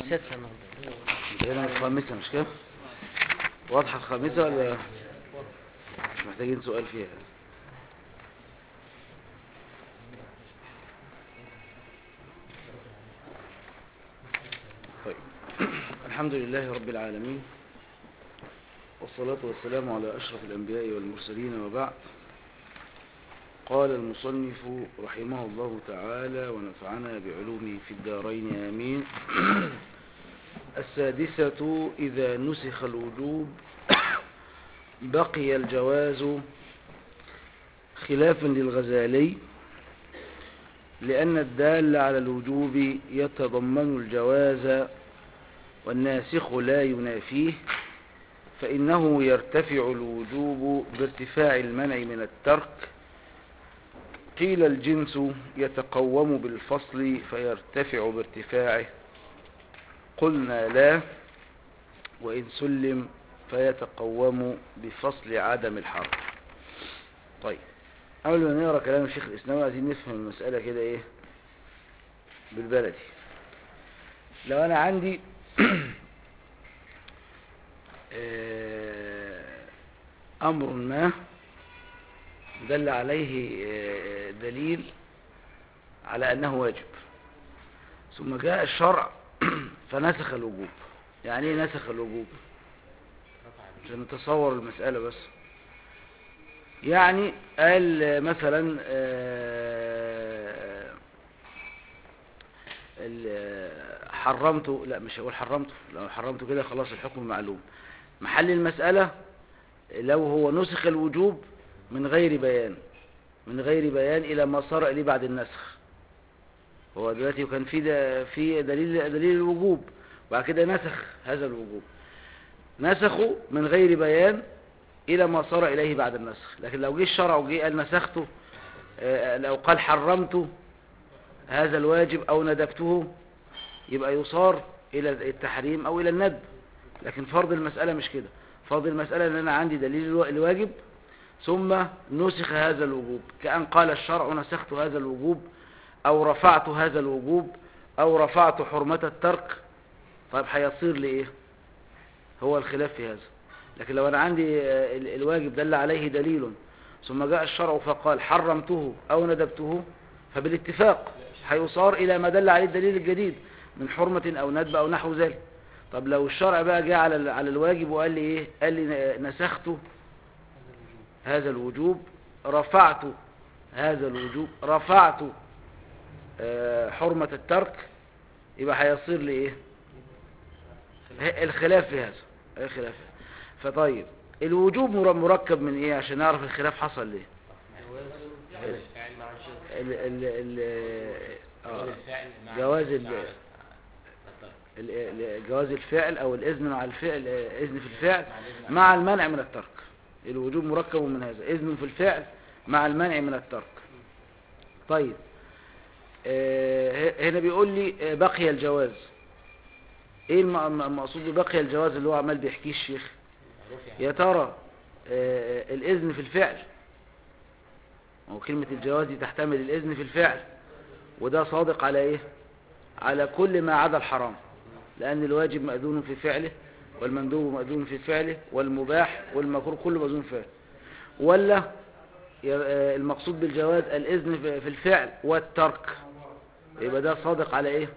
السادسة النهارده هنا الخامسة مش كده واضحة الخامسة ولا مش محتاجين سؤال فيها طيب الحمد لله رب العالمين والصلاة والسلام على أشرف الأنبياء والمرسلين وبعد قال المصنف رحمه الله تعالى ونفعنا بعلومه في الدارين آمين السادسة إذا نسخ الوجوب بقي الجواز خلافا للغزالي لأن الدال على الوجوب يتضمن الجواز والناسخ لا ينافيه فإنه يرتفع الوجوب بارتفاع المنع من الترك قيل الجنس يتقوم بالفصل فيرتفع بارتفاعه قلنا لا وإن سلم فيتقوم بفصل عدم الحرف طيب قبل ما نقرا كلام الشيخ الإسلام عايزين نفهم المسألة كده إيه بالبلدي لو أنا عندي أمر ما دل عليه دليل على أنه واجب ثم جاء الشرع فنسخ الوجوب يعني ايه نسخ الوجوب عشان نتصور المسألة بس يعني قال مثلا حرمته لا مش هقول حرمته لو حرمته كده خلاص الحكم معلوم محل المسألة لو هو نسخ الوجوب من غير بيان من غير بيان إلى ما صار إليه بعد النسخ هو دلوقتي كان في في دليل دليل الوجوب وبعد كده نسخ هذا الوجوب نسخه من غير بيان إلى ما صار إليه بعد النسخ لكن لو جه الشرع وجه قال نسخته لو قال حرمته هذا الواجب أو ندبته يبقى يصار إلى التحريم أو إلى الندب لكن فرض المسألة مش كده فرض المسألة أن أنا عندي دليل الواجب ثم نسخ هذا الوجوب كأن قال الشرع نسخت هذا الوجوب أو رفعت هذا الوجوب أو رفعت حرمة الترك طيب هيصير لإيه هو الخلاف في هذا لكن لو أنا عندي الواجب دل عليه دليل ثم جاء الشرع فقال حرمته أو ندبته فبالاتفاق هيصار إلى ما دل عليه الدليل الجديد من حرمة أو ندب أو نحو ذلك طب لو الشرع بقى جاء على على الواجب وقال لي إيه قال لي نسخت هذا الوجوب رفعت هذا الوجوب رفعت حرمة الترك يبقى هيصير لي ايه الخلاف في هذا الخلاف فطيب الوجوب مركب من ايه عشان نعرف الخلاف حصل ليه ال ال ال آه جواز جواز الفعل او الاذن مع الفعل اذن في الفعل مع المنع من الترك الوجوب مركب من هذا اذن في الفعل مع المنع من الترك طيب هنا بيقول لي بقي الجواز ايه المقصود ببقي الجواز اللي هو عمال بيحكيه الشيخ يا ترى الاذن في الفعل هو كلمة الجواز دي تحتمل الاذن في الفعل وده صادق على ايه على كل ما عدا الحرام لان الواجب مأذون في فعله والمندوب مأذون في فعله والمباح والمكروه كله مأذون في فعله ولا المقصود بالجواز الاذن في الفعل والترك يبقى ده صادق على ايه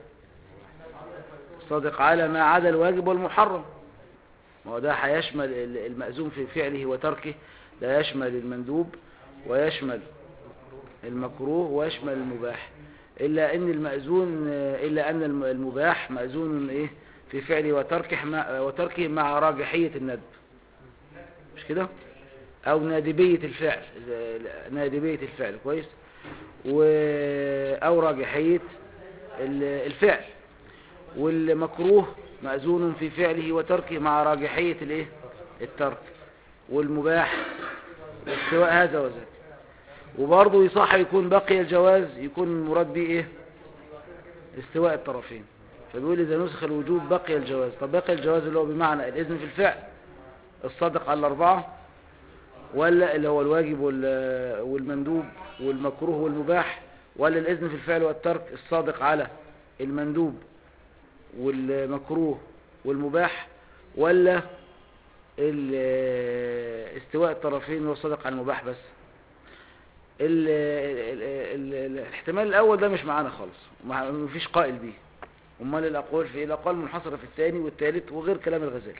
صادق على ما عدا الواجب والمحرم ما هو ده هيشمل المأذون في فعله وتركه ده يشمل المندوب ويشمل المكروه ويشمل المباح إلا أن المأذون إلا أن المباح مأذون إيه في فعله وتركه مع, وتركه مع راجحية الندب مش كده أو نادبية الفعل نادبية الفعل كويس و... أو راجحية الفعل والمكروه مأذون في فعله وتركه مع راجحية الايه الترك والمباح استواء هذا وذاك وبرضه يصح يكون بقي الجواز يكون المراد به ايه استواء الطرفين فبيقول اذا نسخ الوجوب بقي الجواز طب بقي الجواز اللي هو بمعنى الاذن في الفعل الصادق على الاربعه ولا اللي هو الواجب والمندوب والمكروه والمباح ولا الإذن في الفعل والترك الصادق على المندوب والمكروه والمباح ولا ال- استواء الطرفين والصدق على المباح بس ال ال ال الاحتمال الاول ده مش معانا خالص ما مفيش قائل بيه امال الاقوال في ايه الاقوال منحصره في الثاني والثالث وغير كلام الغزالي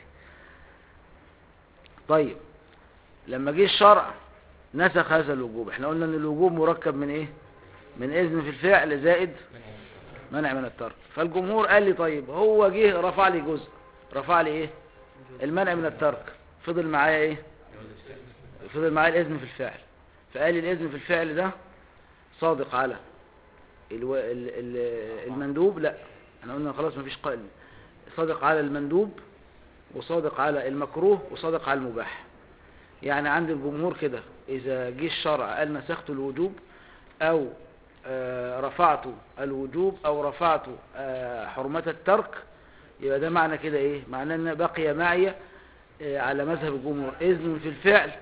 طيب لما جه الشرع نسخ هذا الوجوب احنا قلنا ان الوجوب مركب من ايه من اذن في الفعل زائد منع من الترك فالجمهور قال لي طيب هو جه رفع لي جزء رفع لي ايه المنع من الترك فضل معايا ايه فضل معايا الاذن في الفعل فقال لي الاذن في الفعل ده صادق على الو... ال... ال... المندوب لا احنا قلنا خلاص مفيش قائل صادق على المندوب وصادق على المكروه وصادق على المباح يعني عند الجمهور كده اذا جه الشرع قال نسخت الوجوب او آه، رفعت الوجوب او رفعت آه، حرمة الترك يبقى ده معنى كده ايه معناه ان بقي معي آه، على مذهب الجمهور اذن في الفعل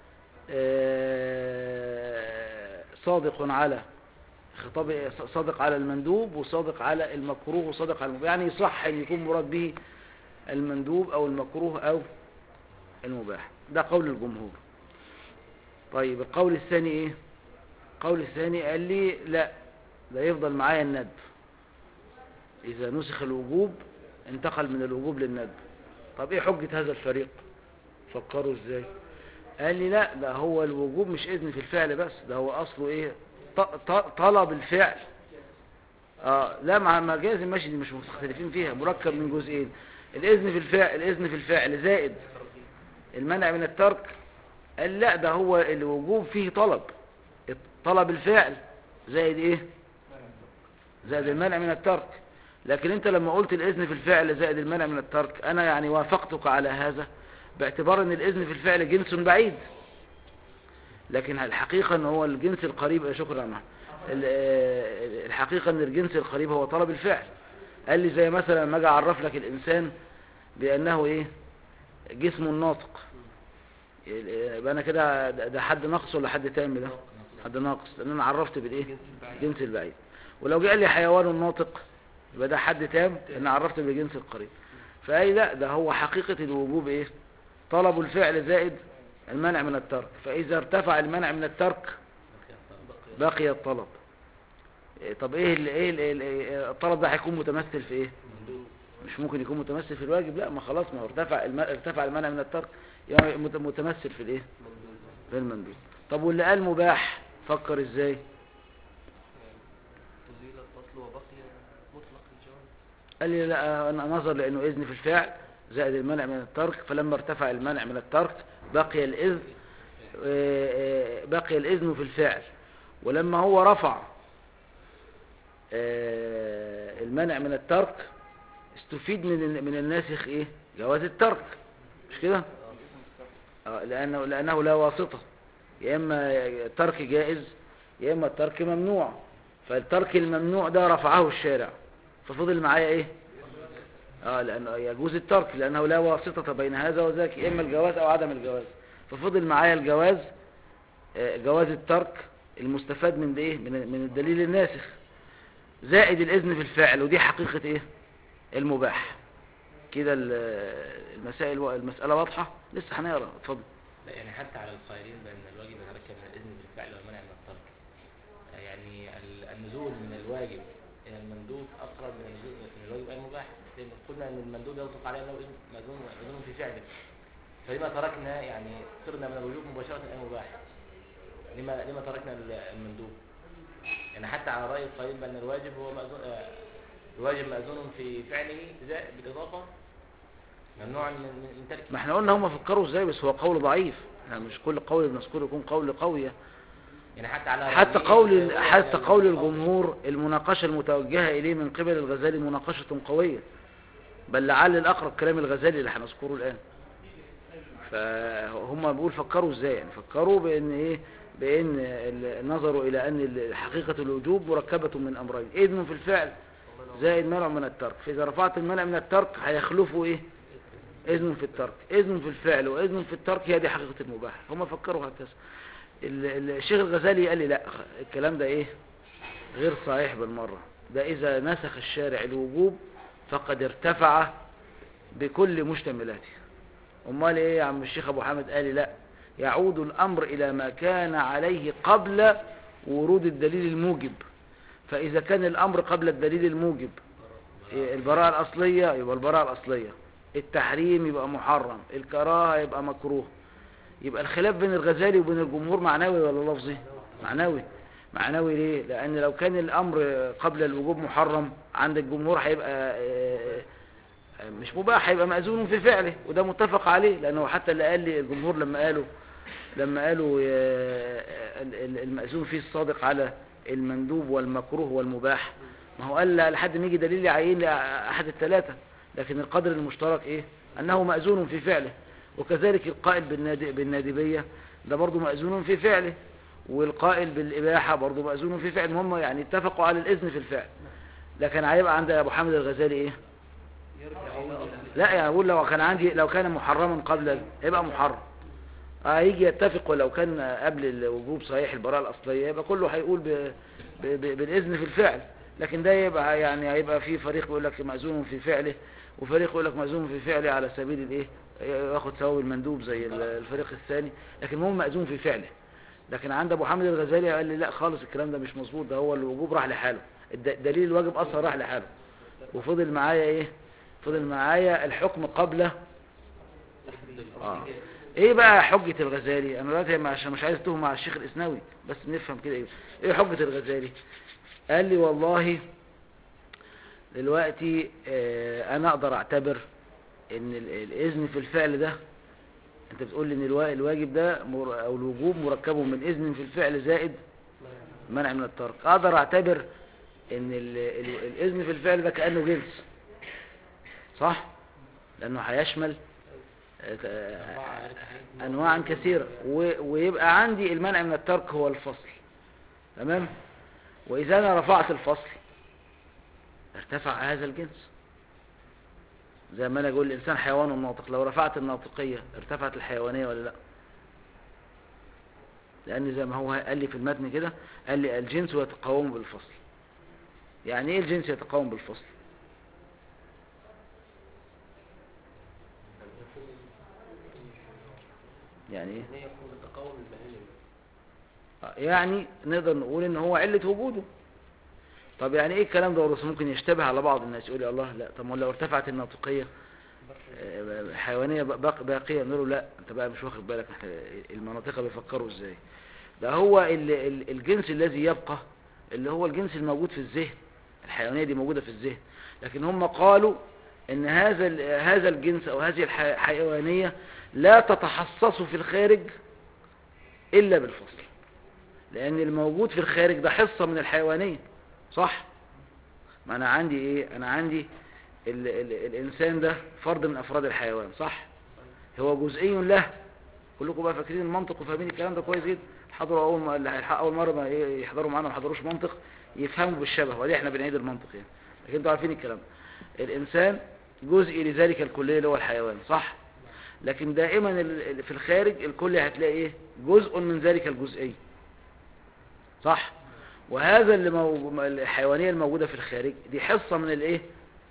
آه، صادق على خطاب صادق على المندوب وصادق على المكروه وصادق على المباح يعني يصح ان يكون مراد به المندوب او المكروه او المباح ده قول الجمهور طيب القول الثاني ايه القول الثاني قال لي لا ده يفضل معايا الندب اذا نسخ الوجوب انتقل من الوجوب للندب طب ايه حجة هذا الفريق فكروا ازاي قال لي لا ده هو الوجوب مش اذن في الفعل بس ده هو اصله ايه ط- ط- طلب الفعل اه لا مع مجاز ماشي دي مش مختلفين فيها مركب من جزئين الاذن في الفعل الاذن في الفعل زائد المنع من الترك قال لا ده هو الوجوب فيه طلب طلب الفعل زائد ايه زائد المنع من الترك لكن انت لما قلت الاذن في الفعل زائد المنع من الترك انا يعني وافقتك على هذا باعتبار ان الاذن في الفعل جنس بعيد لكن الحقيقة ان هو الجنس القريب شكرا عنه الحقيقة ان الجنس القريب هو طلب الفعل قال لي زي مثلا لما اجي اعرف لك الانسان بانه ايه جسم ناطق يبقى انا كده ده ده حد ناقص ولا حد تام ده حد ناقص لان انا عرفت بالايه الجنس البعيد ولو جاء لي حيوان ناطق يبقى ده حد تام ان عرفت بالجنس القريب فاي لا ده هو حقيقة الوجوب ايه طلب الفعل زائد المنع من الترك فاذا ارتفع المنع من الترك بقي الطلب إيه طب ايه ال ايه ال ال الطلب ده هيكون متمثل في ايه مش ممكن يكون متمثل في الواجب لا ما خلاص ما هو ارتفع الم... ارتفع المنع من الترك يعني مت- متمثل في الايه في المندوب طب واللي قال مباح فكر ازاي أزيل الفصل وبقي مطلق الجواز قال لي لا انا نظر لانه اذن في الفعل زائد المنع من الترك فلما ارتفع المنع من الترك بقي الاذن آه، آه، بقي الاذن في الفعل ولما هو رفع آه، المنع من الترك استفيد من من الناسخ ايه جواز الترك مش كده آه، لانه لانه لا واسطه يا اما الترك جائز يا اما الترك ممنوع فالترك الممنوع ده رفعه الشارع ففضل معايا ايه اه لانه يجوز الترك لانه لا واسطه بين هذا وذاك يا اما الجواز او عدم الجواز ففضل معايا الجواز آه، جواز الترك المستفاد من ده ايه من من الدليل الناسخ زائد الاذن في الفعل ودي حقيقه ايه المباح كده ال- المسائل المساله واضحه لسه هنقرا اتفضل لا يعني حتى على القائلين بأن الواجب يتركب من الإذن بالفعل والمنع من الترك يعني ال- النزول من الواجب إلى المندوب أقرب من النزول من الواجب إلى المباح لأن قلنا أن المندوب يطلق عليه أنه إذن مأذون مأذون في فعله فلما تركنا يعني صرنا من الوجوب مباشرة إلى المباح لما لما تركنا ال- المندوب يعني حتى على رأي القائل بأن الواجب هو مأذون آه، الواجب مأذون في فعله زائد بالإضافة ممنوع من من- من تركه ما احنا قلنا هم فكروا ازاي بس هو قول ضعيف يعني مش كل قول بنذكره يكون قول قوي يعني حتى على حتى رأيين قول يقول حتى يعني قول القول- الجمهور المناقشة المتوجهة إليه من قبل الغزالي مناقشة قوية بل لعل الأقرب كلام الغزالي اللي هنذكره الآن فهم بيقول فكروا ازاي يعني فكروا بأن إيه بأن ال- نظروا إلى أن ال- حقيقة الوجوب مركبة من أمرين إذن في الفعل زائد منع من الترك فإذا رفعت المنع من الترك هيخلفوا إيه إذن في الترك إذن في الفعل وإذن في الترك هي دي حقيقة المباح هم فكروا هكذا ال- ال- الشيخ الغزالي قال لي لا الكلام ده ايه غير صحيح بالمرة ده اذا نسخ الشارع الوجوب فقد ارتفع بكل مشتملاته امال ايه يا عم الشيخ ابو حامد قال لي لا يعود الامر الى ما كان عليه قبل ورود الدليل الموجب فاذا كان الامر قبل الدليل الموجب إيه، البراءة الاصلية يبقى البراءة الاصلية التحريم يبقى محرم الكراهة يبقى مكروه يبقى الخلاف بين الغزالي وبين الجمهور معنوي ولا لفظي معنوي معنوي ليه لان لو كان الامر قبل الوجوب محرم عند الجمهور هيبقى آه، آه، مش مباح هيبقى مأذون في فعله وده متفق عليه لانه حتى اللي قال لي الجمهور لما قالوا لما قالوا آه، ال- ال- المأذون فيه الصادق على المندوب والمكروه والمباح ما هو قال لحد ما يجي دليل يعين لي احد الثلاثه لكن القدر المشترك ايه انه مأذون في فعله وكذلك القائل بالنادي بالنادبيه ده برضه مأذون في فعله والقائل بالإباحة برضه مأذون في فعل هم يعني اتفقوا على الإذن في الفعل لكن هيبقى عند أبو حامد الغزالي إيه يرجع إلى أصل لا يعني أقول لو كان عندي لو كان محرما قبل ال- يبقى محرم هيجي يتفق ولو كان قبل الوجوب صحيح البراءة الأصلية يبقى كله هيقول ب... ب... ب... بالإذن في الفعل لكن ده يبقى يعني هيبقى في فريق يقول لك مأذون في فعله وفريق يقول لك مأذون في فعله على سبيل الإيه ياخد ثواب المندوب زي ال- الفريق الثاني لكن المهم مأذون في فعله لكن عند ابو حامد الغزالي قال لي لا خالص الكلام ده مش مظبوط ده هو الوجوب راح لحاله الد- دليل الواجب اصلا راح لحاله وفضل معايا ايه فضل معايا الحكم قبل آه. ايه بقى حجة الغزالي انا دلوقتي ما- عشان مش عايز اتهم مع الشيخ الاسنوي بس نفهم كده ايه ايه حجة الغزالي قال لي والله دلوقتي آه انا اقدر اعتبر ان ال- الاذن في الفعل ده انت بتقول لي ان الوا- الواجب ده مر- او الوجوب مركب من اذن في الفعل زائد منع من الترك اقدر اعتبر ان ال ال الاذن في الفعل ده كانه جنس صح لانه هيشمل آه، آه، انواعا كثيره و- ويبقى عندي المنع من الترك هو الفصل تمام واذا انا رفعت الفصل ارتفع هذا الجنس زي ما انا اقول الانسان حيوان ناطق لو رفعت الناطقيه ارتفعت الحيوانيه ولا لا لان زي ما هو قال لي في المتن كده قال لي الجنس يتقاوم بالفصل يعني ايه الجنس يتقاوم بالفصل يعني ايه إن هي يكون تقاوم المهالم يعني نقدر نقول ان هو علة وجوده طب يعني ايه الكلام ده ورس ممكن يشتبه على بعض الناس يقول يا الله لا طب ما لو ارتفعت الناطقية آه، حيوانية باق- باقية نقول له لا انت بقى مش واخد بالك احنا المناطق بيفكروا ازاي ده هو ال- ال- الجنس الذي يبقى اللي هو الجنس الموجود في الذهن الحيوانية دي موجودة في الذهن لكن هم قالوا ان هذا ال- هذا الجنس او هذه الح- الحيوانية لا تتحصص في الخارج الا بالفصل لان الموجود في الخارج ده حصة من الحيوانية صح ما انا عندي ايه انا عندي ال ال الانسان ده فرد من افراد الحيوان صح هو جزئي له كلكم بقى فاكرين المنطق وفاهمين الكلام ده كويس جدا حضروا اول ما اللي هيلحق اول مره ما إيه يحضروا معانا ما حضروش منطق يفهموا بالشبه ودي احنا بنعيد المنطق يعني لكن انتوا عارفين الكلام ده. الانسان جزء لذلك الكليه اللي هو الحيوان صح لكن دائما ال- ال- في الخارج الكل هتلاقي ايه جزء من ذلك الجزئي صح وهذا اللي مو... الحيوانية الموجودة في الخارج دي حصة من الايه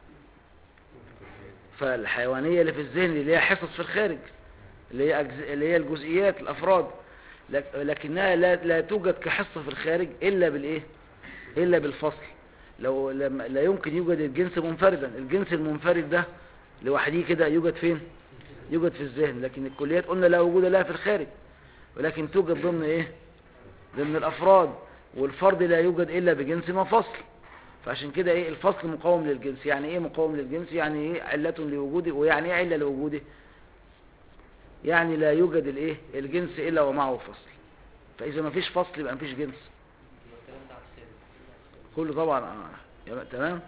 فالحيوانية اللي في الذهن اللي هي حصص في الخارج اللي هي, أجز... اللي هي الجزئيات الأفراد لك... لكنها لا... لا توجد كحصة في الخارج إلا بالإيه إلا بالفصل لو لم... لا يمكن يوجد الجنس منفردا الجنس المنفرد ده لوحده كده يوجد فين يوجد في الذهن لكن الكليات قلنا لا وجود لها في الخارج ولكن توجد ضمن ايه ضمن الافراد والفرد لا يوجد الا بجنس وفصل فعشان كده ايه الفصل مقاوم للجنس يعني ايه مقاوم للجنس يعني ايه علة لوجوده ويعني ايه علة لوجوده يعني لا يوجد الايه الجنس الا ومعه فصل فاذا ما فيش فصل يبقى ما فيش جنس الكلام ده عكس كله طبعا آه. يبقى تمام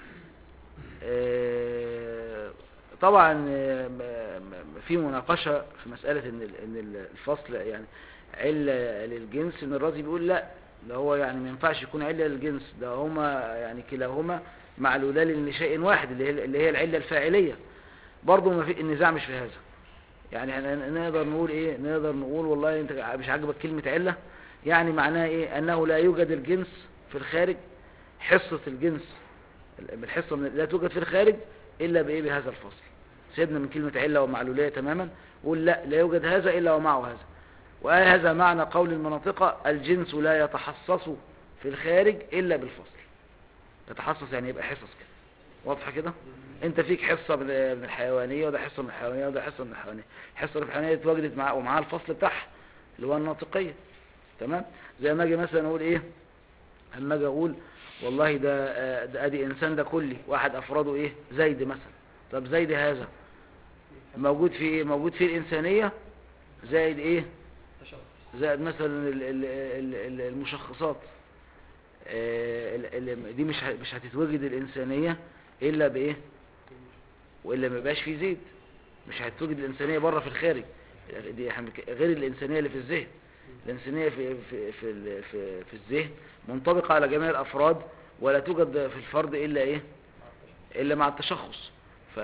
آه، طبعا آه، م- م- في مناقشة في مسألة ان ال- ان الفصل يعني علة للجنس ان الرازي بيقول لا ده هو يعني ما ينفعش يكون علة للجنس ده هما يعني كلاهما معلولان لشيء واحد اللي هي اللي هي العلة الفاعلية برضه ما في النزاع مش في هذا يعني احنا نقدر نقول ايه نقدر نقول والله انت مش عاجبك كلمة علة يعني معناها ايه انه لا يوجد الجنس في الخارج حصة الجنس الحصة من لا توجد في الخارج إلا بإيه بهذا الفصل سيبنا من كلمة علة ومعلولية تماما وقول لا لا يوجد هذا إلا ومعه هذا وهذا معنى قول المناطق الجنس لا يتحصص في الخارج إلا بالفصل يتحصص يعني يبقى حصص كده واضحة كده انت فيك حصة من من الحيوانية وده حصة من الحيوانية وده حصة من الحيوانية الحصة من الحيوانية اتوجدت مع ومعاها الفصل بتاعها اللي هو الناطقية تمام زي ما اجي مثلا اقول ايه اما اجي اقول والله ده آه، ده ادي انسان ده كلي واحد افراده ايه زيد مثلا طب زيد هذا موجود في ايه موجود في الانسانية زائد ايه تشخص زائد مثلا ال- ال- ال- ال- المشخصات آه، ال- ال- دي مش ه- مش هتتوجد الإنسانية إلا بإيه وإلا ما يبقاش في زيد مش هتتوجد الإنسانية بره في الخارج دي إحنا بنك- غير الإنسانية اللي في الذهن الإنسانية في في في ال- في, في الذهن منطبقة على جميع الأفراد ولا توجد في الفرد إلا إيه إلا مع التشخص ف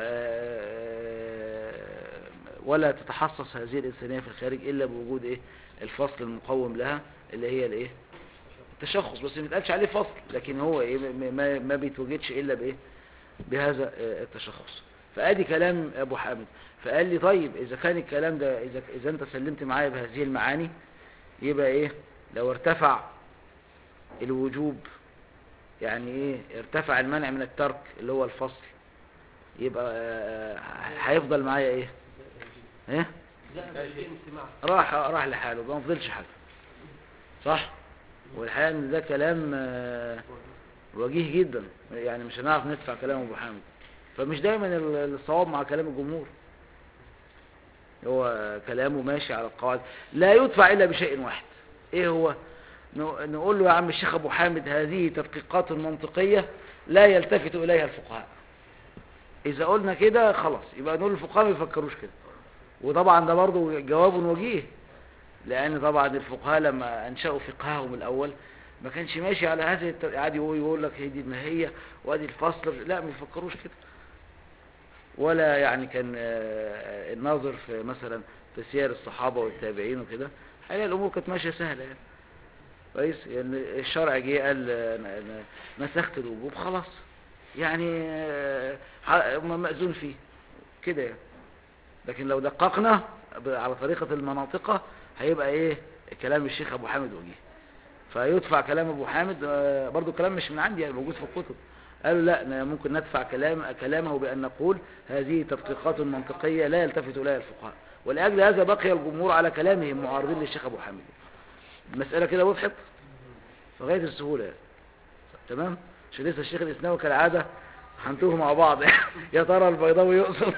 ولا تتحصص هذه الإنسانية في الخارج إلا بوجود إيه الفصل المقوم لها اللي هي الإيه التشخص بس ما يتقالش عليه فصل لكن هو إيه ما- ما, ما بيتوجدش إلا بإيه بهذا آه، التشخص فادي كلام ابو حامد فقال لي طيب اذا كان الكلام ده اذا اذا انت سلمت معايا بهذه المعاني يبقى ايه لو ارتفع الوجوب يعني ايه ارتفع المنع من الترك اللي هو الفصل يبقى آه، هيفضل معايا ايه ايه ذهب الجنس معه راح راح لحاله ما فضلش حاجه صح والحقيقه ان ده كلام آه، وجيه جدا يعني مش هنعرف ندفع كلام ابو حامد فمش دايما ال- الصواب مع كلام الجمهور هو كلامه ماشي على القواعد لا يدفع الا بشيء واحد ايه هو ن- نقول له يا عم الشيخ ابو حامد هذه تدقيقات منطقيه لا يلتفت اليها الفقهاء اذا قلنا كده خلاص يبقى نقول الفقهاء ما يفكروش كده وطبعا ده برضه جواب وجيه لان طبعا الفقهاء لما انشأوا فقههم الاول ما كانش ماشي على هذه الت... عادي هو يقول لك هي دي الماهيه وادي الفصل لا ما يفكروش كده ولا يعني كان آه، الناظر في مثلا في سير الصحابه والتابعين وكده هي الامور كانت ماشيه سهله يعني كويس يعني الشرع جه قال آه، ن- ن- نسخت الوجوب خلاص يعني آه، ح- مأذون فيه كده يعني لكن لو دققنا ب- على طريقة المناطقة هيبقى ايه كلام الشيخ ابو حامد وجيه فيدفع كلام ابو حامد آه، برضو كلام مش من عندي يعني موجود في الكتب قالوا لا ن- ممكن ندفع كلام كلامه بأن نقول هذه تدقيقات منطقية لا يلتفت إليها الفقهاء ولأجل هذا بقي الجمهور على كلامهم معارضين للشيخ أبو حامد المسألة كده وضحت في غاية السهولة يعني. تمام عشان لسه الشيخ الإسلامي كالعادة هنتوه مع بعض يا ترى البيضاوي يقصد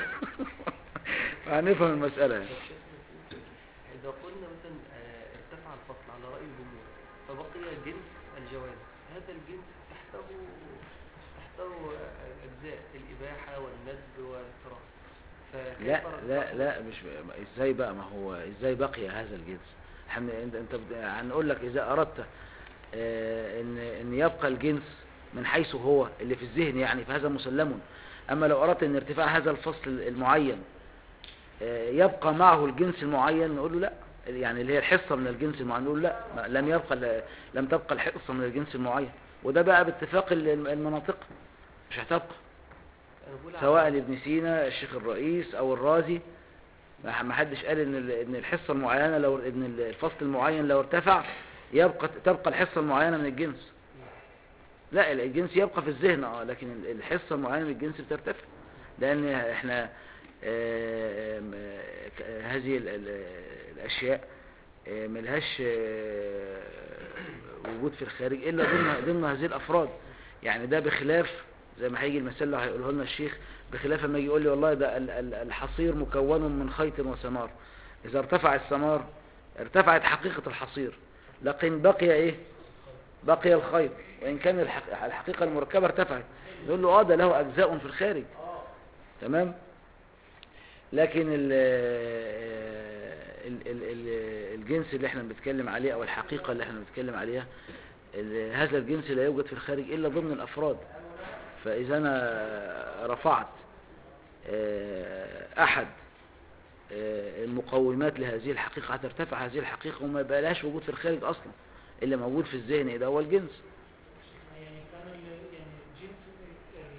فهنفهم المسألة يعني. إذا قلنا مثلا آه، ارتفع الفصل على رأي الجمهور فبقي جنس الجواز هذا الجنس تحته تحته آه، أجزاء الإباحة والندب والكراهة فكيف لا رتبه؟ لا لا مش ازاي بقى ما هو ازاي بقي هذا الجنس احنا انت انت بت- هنقول لك اذا اردت آه، ان ان يبقى الجنس من حيث هو اللي في الذهن يعني فهذا مسلم اما لو اردت ان ارتفاع هذا الفصل المعين آه، يبقى معه الجنس المعين نقول له لا يعني اللي هي الحصة من الجنس المعين نقول لا ما- لم يبقى ال- لم تبقى الحصة من الجنس المعين وده بقى باتفاق ال- المناطق مش هتبقى أنا بقول على- سواء لابن سينا الشيخ الرئيس او الرازي ما ما حدش قال ان ال- ان الحصه المعينه لو ان الفصل المعين لو ارتفع يبقى تبقى الحصه المعينه من الجنس لا ال- الجنس يبقى في الذهن اه لكن ال- الحصه المعينه من الجنس بترتفع لان احنا آه، آم، آه، ك- هذه ال- ال- الاشياء آه، ملهاش آه، وجود في الخارج الا ضمن ضمن هذه الافراد يعني ده بخلاف زي ما هيجي المثال اللي هيقوله لنا الشيخ بخلاف لما يجي يقول لي والله ده ال- ال- الحصير مكون من خيط وسمار اذا ارتفع السمار ارتفعت حقيقة الحصير لكن بقي ايه بقي الخيط وان كان الحق- الحقيقة المركبة ارتفعت نقول له اه ده له اجزاء في الخارج تمام لكن ال ال ال ال الجنس اللي احنا بنتكلم عليه او الحقيقة اللي احنا بنتكلم عليها ال- هذا الجنس لا يوجد في الخارج الا ضمن الافراد فاذا انا رفعت آه، احد آه، المقومات لهذه الحقيقة هترتفع هذه الحقيقة وما يبقالهاش وجود في الخارج اصلا اللي موجود في الذهن ده هو الجنس يعني كان ال- يعني الجنس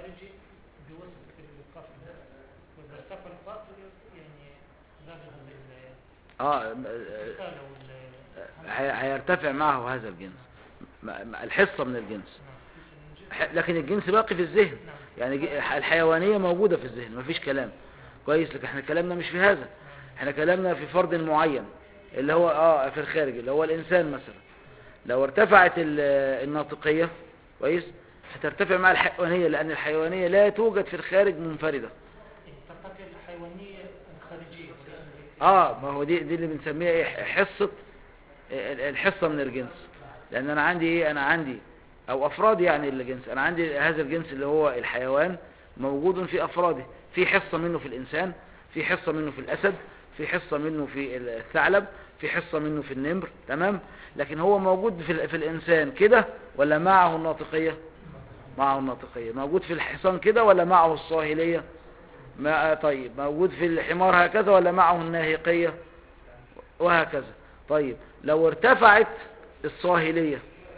الخارجي بيوصف الفصل وإذا ارتفع الفصل يعني ذهب اه الرسالة وال هي- هيرتفع معه هذا الجنس م- م- الحصة من الجنس ح- لكن الجنس باقي في الذهن يعني ج- الحيوانية موجودة في الذهن مفيش كلام كويس لكن احنا كلامنا مش في هذا احنا كلامنا في فرد معين اللي هو اه في الخارج اللي هو الانسان مثلا لو ارتفعت ال- الناطقية كويس هترتفع مع الحيوانية لان الحيوانية لا توجد في الخارج منفردة ترتقي الحيوانية الخارجية ولأن اه ما هو دي دي اللي بنسميها ايه حصة ال- الحصة من الجنس لان انا عندي ايه انا عندي او افراد يعني الجنس انا عندي هذا الجنس اللي هو الحيوان موجود في افراده في حصة منه في الانسان في حصة منه في الاسد في حصة منه في الثعلب في حصة منه في النمر تمام لكن هو موجود في, ال- في الانسان كده ولا معه الناطقية معه الناطقية موجود في الحصان كده ولا معه الصاهلية ما طيب موجود في الحمار هكذا ولا معه الناهقية وهكذا طيب لو ارتفعت الصاهلية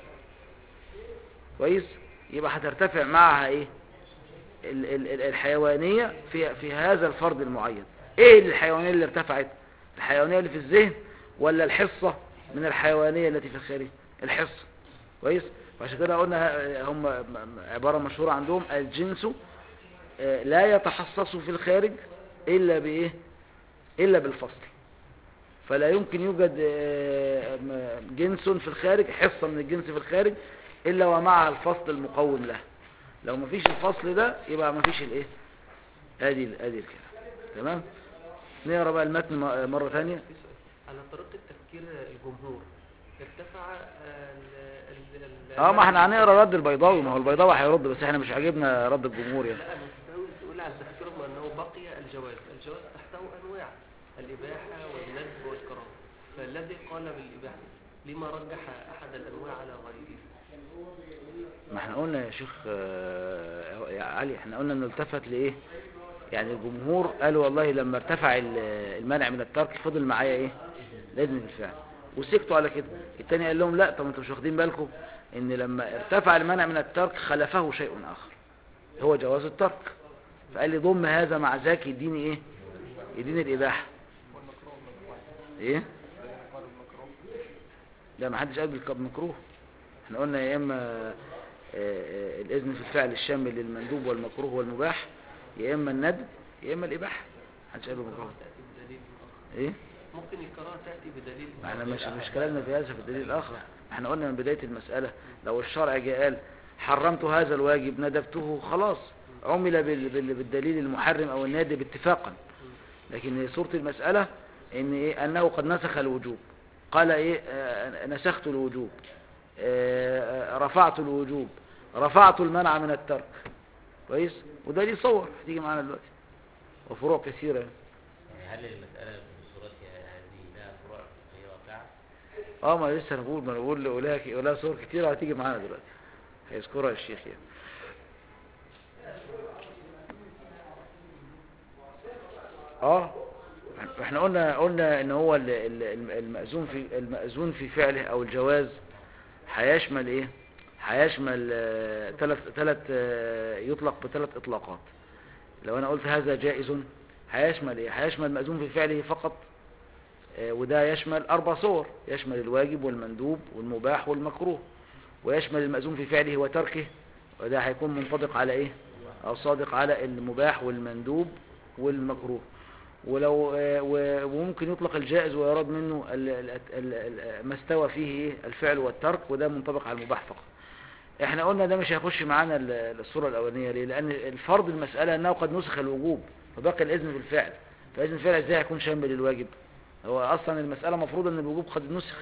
كويس يبقى هترتفع معها ايه ال- ال- ال- الحيوانية في في هذا الفرد المعين ايه الحيوانية اللي ارتفعت الحيوانية اللي في الذهن ولا الحصة من الحيوانية التي في الخارج الحصة كويس وعشان كده قلنا ه- هم م- م- عبارة مشهورة عندهم الجنس آه، لا يتحصص في الخارج إلا بإيه إلا بالفصل فلا يمكن يوجد آه، م- جنس في الخارج حصة من الجنس في الخارج إلا ومعها الفصل المقوم له لو مفيش الفصل ده يبقى مفيش الإيه ادي ال- ادي الكلام تمام نقرا بقى المتن م- مرة ثانية في سؤال على طريقة تفكير الجمهور ارتفع ال ال ال اه ما احنا هنقرا رد البيضاوي ما هو البيضاوي هيرد بس احنا مش عاجبنا رد الجمهور يعني لا انا مستوي تقول على تفكيرهم انه بقي الجواز الجواز تحته انواع الاباحه والندب والكراهه فالذي قال بالاباحه لما رجح احد الانواع على غيره ما احنا قلنا يا شيخ آه، يا علي احنا قلنا انه التفت لايه يعني الجمهور قالوا والله لما ارتفع ال- المنع من الترك فضل معايا ايه لازم الفعل وسكتوا على كده التاني قال لهم لا طب انتوا مش واخدين بالكم ان لما ارتفع المنع من الترك خلفه شيء اخر هو جواز الترك فقال لي ضم هذا مع ذاك يديني ايه يديني الاباحه ايه لا ما حدش قال بالك- مكروه احنا قلنا يا اما آه، آه، الاذن في الفعل الشامل للمندوب والمكروه والمباح يا اما الندب يا اما الاباحه محدش قال بالمكروه تاتي بدليل اخر ايه ممكن الكراهه تاتي بدليل ما احنا مش مش كلامنا في هذا في الدليل الاخر احنا قلنا من بدايه المساله لو الشرع جاء قال حرمت هذا الواجب ندبته خلاص عمل بال- بال- بالدليل المحرم او النادب اتفاقا لكن صورة المسألة ان ايه انه قد نسخ الوجوب قال ايه آه، نسخت الوجوب آه، آه، رفعت الوجوب رفعت المنع من الترك كويس وده ليه صور هتيجي معانا دلوقتي وفروع كثيرة يعني هل المسألة بصورتها هذه لها فروع فقهية واقعة؟ اه ما لسه نقول ما نقول لها لها صور كتيرة هتيجي معانا دلوقتي هيذكرها الشيخ يعني اه احنا قلنا قلنا ان هو ال- ال- الم- المأذون في المأذون في فعله او الجواز هيشمل ايه هيشمل ثلاث ثلاث يطلق بثلاث اطلاقات لو انا قلت هذا جائز هيشمل ايه هيشمل المأذون في فعله فقط آه، وده يشمل اربع صور يشمل الواجب والمندوب والمباح والمكروه ويشمل المأذون في فعله وتركه وده هيكون منطبق على ايه او صادق على المباح والمندوب والمكروه ولو آه، و- وممكن يطلق الجائز ويراد منه ال- ال- ال- ال- ما استوى فيه إيه؟ الفعل والترك وده منطبق على المباح فقط احنا قلنا ده مش هيخش معانا ال- الصورة الاولانية ليه لان الفرض المسألة انه قد نسخ الوجوب فبقي الاذن في الفعل فاذن الفعل ازاي هيكون شامل للواجب هو اصلا المسألة مفروض ان الوجوب قد نسخ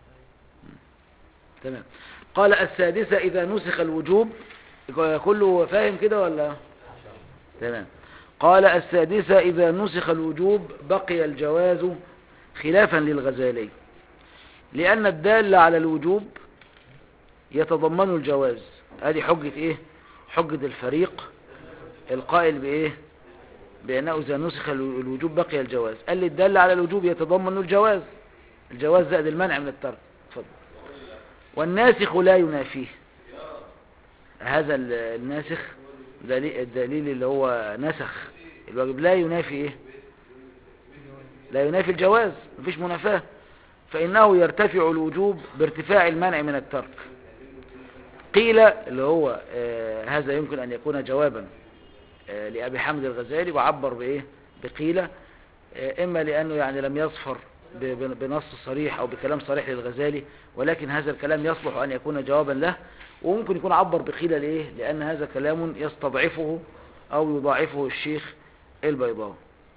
تمام قال السادسة اذا نسخ الوجوب كله فاهم كده ولا تمام قال السادسة إذا نسخ الوجوب بقي الجواز خلافا للغزالي لأن الدال على الوجوب يتضمن الجواز هذه حجة إيه حجة الفريق القائل بإيه بأنه إذا نسخ الو- الوجوب بقي الجواز قال لي الدال على الوجوب يتضمن الجواز الجواز زائد المنع من الترك اتفضل والناسخ لا ينافيه هذا ال- الناسخ دليل الدليل اللي هو نسخ الواجب لا ينافي ايه لا ينافي الجواز مفيش منافاة فإنه يرتفع الوجوب بارتفاع المنع من الترك قيل اللي هو آه هذا يمكن أن يكون جوابا آه لأبي حامد الغزالي وعبر بإيه بقيل آه إما لأنه يعني لم يصفر ب- ب- بنص صريح أو بكلام صريح للغزالي ولكن هذا الكلام يصلح أن يكون جوابا له وممكن يكون عبر بقيل لإيه لأن هذا كلام يستضعفه أو يضاعفه الشيخ البيضاوي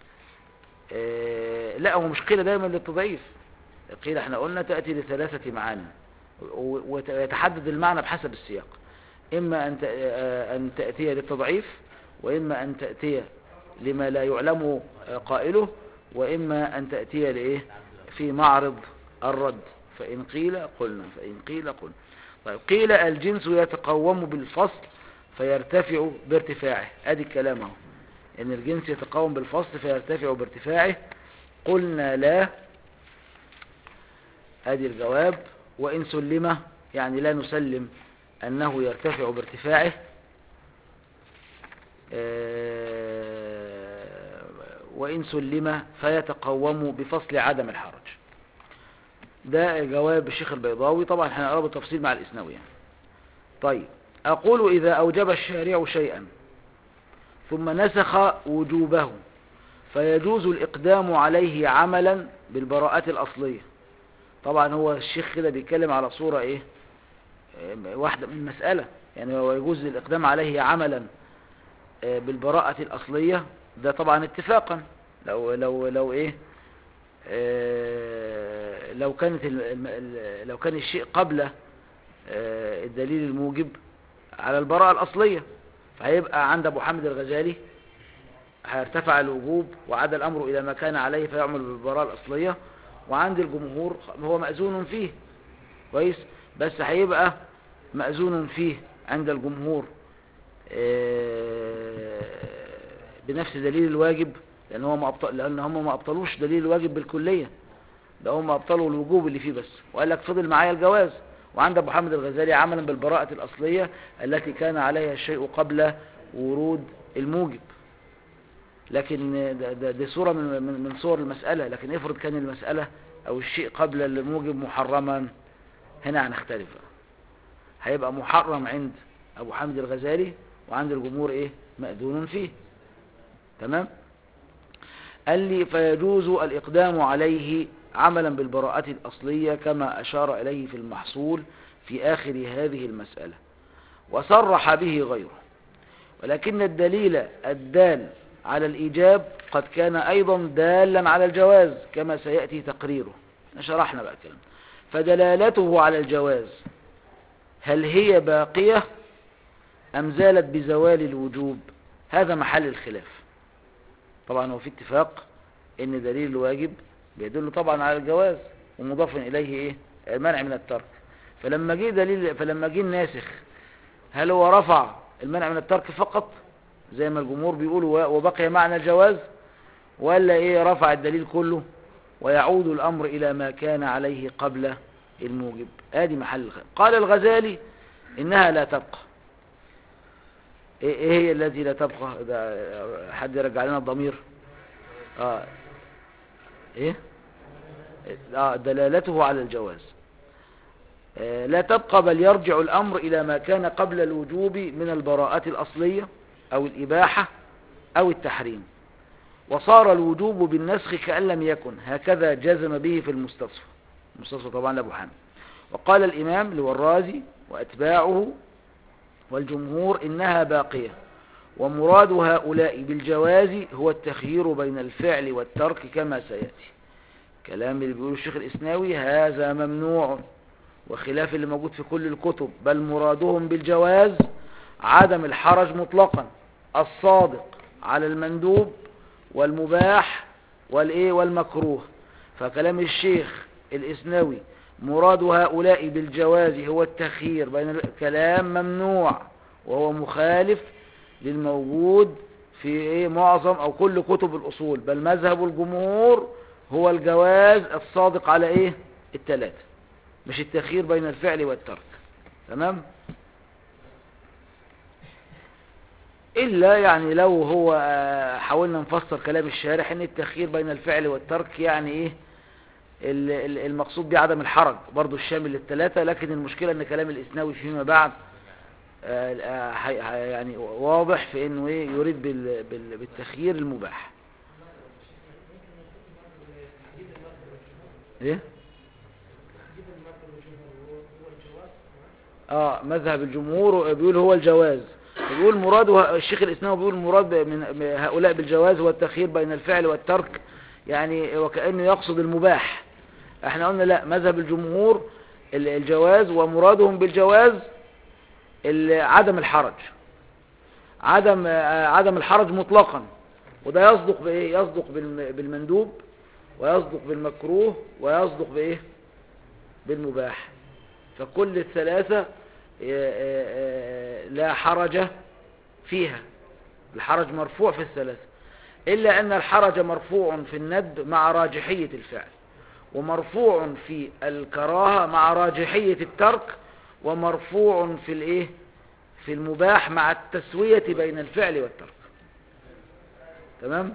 آه، لا هو مش قيل دايما للتضعيف قيل احنا قلنا تأتي لثلاثة معاني و- ويتحدد المعنى بحسب السياق إما أن ت- آه، أن تأتي للتضعيف وإما أن تأتي لما لا يعلم آه، قائله وإما أن تأتي لإيه في معرض الرد فإن قيل قلنا فإن قيل قلنا طيب قيل الجنس يتقوم بالفصل فيرتفع بارتفاعه ادي الكلام اهو ان الجنس يتقوم بالفصل فيرتفع بارتفاعه قلنا لا ادي الجواب وان سلم يعني لا نسلم انه يرتفع بارتفاعه آه، وان سلم فيتقوم بفصل عدم الحرج ده جواب الشيخ البيضاوي طبعا هنقراه بالتفصيل مع الاسنوي يعني. طيب اقول اذا اوجب الشارع شيئا ثم نسخ وجوبه فيجوز الإقدام عليه عملا بالبراءة الأصلية طبعا هو الشيخ كده بيتكلم على صورة إيه آه، واحدة من مسألة يعني هو يجوز الإقدام عليه عملا آه، بالبراءة الأصلية ده طبعا اتفاقا لو لو لو إيه آه، لو كانت ال- الم- ال- لو كان الشيء قبل آه، الدليل الموجب على البراءة الأصلية فهيبقى عند أبو حامد الغزالي هيرتفع الوجوب وعاد الأمر إلى ما كان عليه فيعمل بالبراءة الأصلية وعند الجمهور هو مأذون فيه كويس بس هيبقى مأذون فيه عند الجمهور آه، بنفس دليل الواجب لأن هو ما أبطل لأن هم ما أبطلوش دليل الواجب بالكلية ده هم أبطلوا الوجوب اللي فيه بس وقال لك فضل معايا الجواز وعند أبو حامد الغزالي عملا بالبراءة الأصلية التي كان عليها الشيء قبل ورود الموجب لكن ده, ده, ده صورة من, من, من صور المسألة لكن افرض كان المسألة أو الشيء قبل الموجب محرما هنا هنختلف بقى. هيبقى محرم عند أبو حامد الغزالي وعند الجمهور إيه مأذون فيه تمام قال لي فيجوز الإقدام عليه عملا بالبراءة الأصلية كما أشار إليه في المحصول في آخر هذه المسألة وصرح به غيره ولكن الدليل الدال على الإيجاب قد كان أيضا دالا على الجواز كما سيأتي تقريره شرحنا بقى الكلام فدلالته على الجواز هل هي باقية أم زالت بزوال الوجوب هذا محل الخلاف طبعا هو في اتفاق ان دليل الواجب بيدل طبعا على الجواز ومضاف اليه ايه المنع من الترك فلما جه دليل فلما جه الناسخ هل هو رفع المنع من الترك فقط زي ما الجمهور بيقولوا وبقي معنى الجواز ولا ايه رفع الدليل كله ويعود الامر الى ما كان عليه قبل الموجب ادي محل الخلاف قال الغزالي انها لا تبقى ايه إيه هي التي لا تبقى ده حد يرجع لنا الضمير اه ايه اه دلالته على الجواز آه لا تبقى بل يرجع الامر الى ما كان قبل الوجوب من البراءة الاصلية او الاباحة او التحريم وصار الوجوب بالنسخ كأن لم يكن هكذا جزم به في المستصفى المستصفى طبعا لابو حامد وقال الامام لورازي واتباعه والجمهور إنها باقية ومراد هؤلاء بالجواز هو التخيير بين الفعل والترك كما سيأتي كلام اللي بيقول الشيخ الإسناوي هذا ممنوع وخلاف اللي موجود في كل الكتب بل مرادهم بالجواز عدم الحرج مطلقا الصادق على المندوب والمباح والإيه والمكروه فكلام الشيخ الإسناوي مراد هؤلاء بالجواز هو التخيير بين الكلام ممنوع وهو مخالف للموجود في إيه معظم أو كل كتب الأصول بل مذهب الجمهور هو الجواز الصادق على إيه التلاتة مش التخيير بين الفعل والترك تمام إلا يعني لو هو آه، حاولنا نفسر كلام الشارح ان التخيير بين الفعل والترك يعني ايه ال- ال- المقصود بيه عدم الحرج برضو الشامل للثلاثة لكن المشكلة ان كلام الإسناوي فيما بعد آه، آه، حي- حي- يعني واضح في انه ايه يريد بال- بال- بالتخيير المباح ايه اه مذهب الجمهور بيقول هو الجواز بيقول مراده الشيخ الاسلام بيقول مراد من هؤلاء بالجواز هو التخيير بين الفعل والترك يعني وكأنه يقصد المباح احنا قلنا لا مذهب الجمهور ال- الجواز ومرادهم بالجواز ال- عدم الحرج عدم آه، عدم الحرج مطلقا وده يصدق بايه يصدق بالم- بالمندوب ويصدق بالمكروه ويصدق بايه بالمباح فكل الثلاثة آه، آه، آه، لا حرج فيها الحرج مرفوع في الثلاثة إلا أن الحرج مرفوع في الند مع راجحية الفعل ومرفوع في الكراهة مع راجحية الترك ومرفوع في الايه في المباح مع التسوية بين الفعل والترك تمام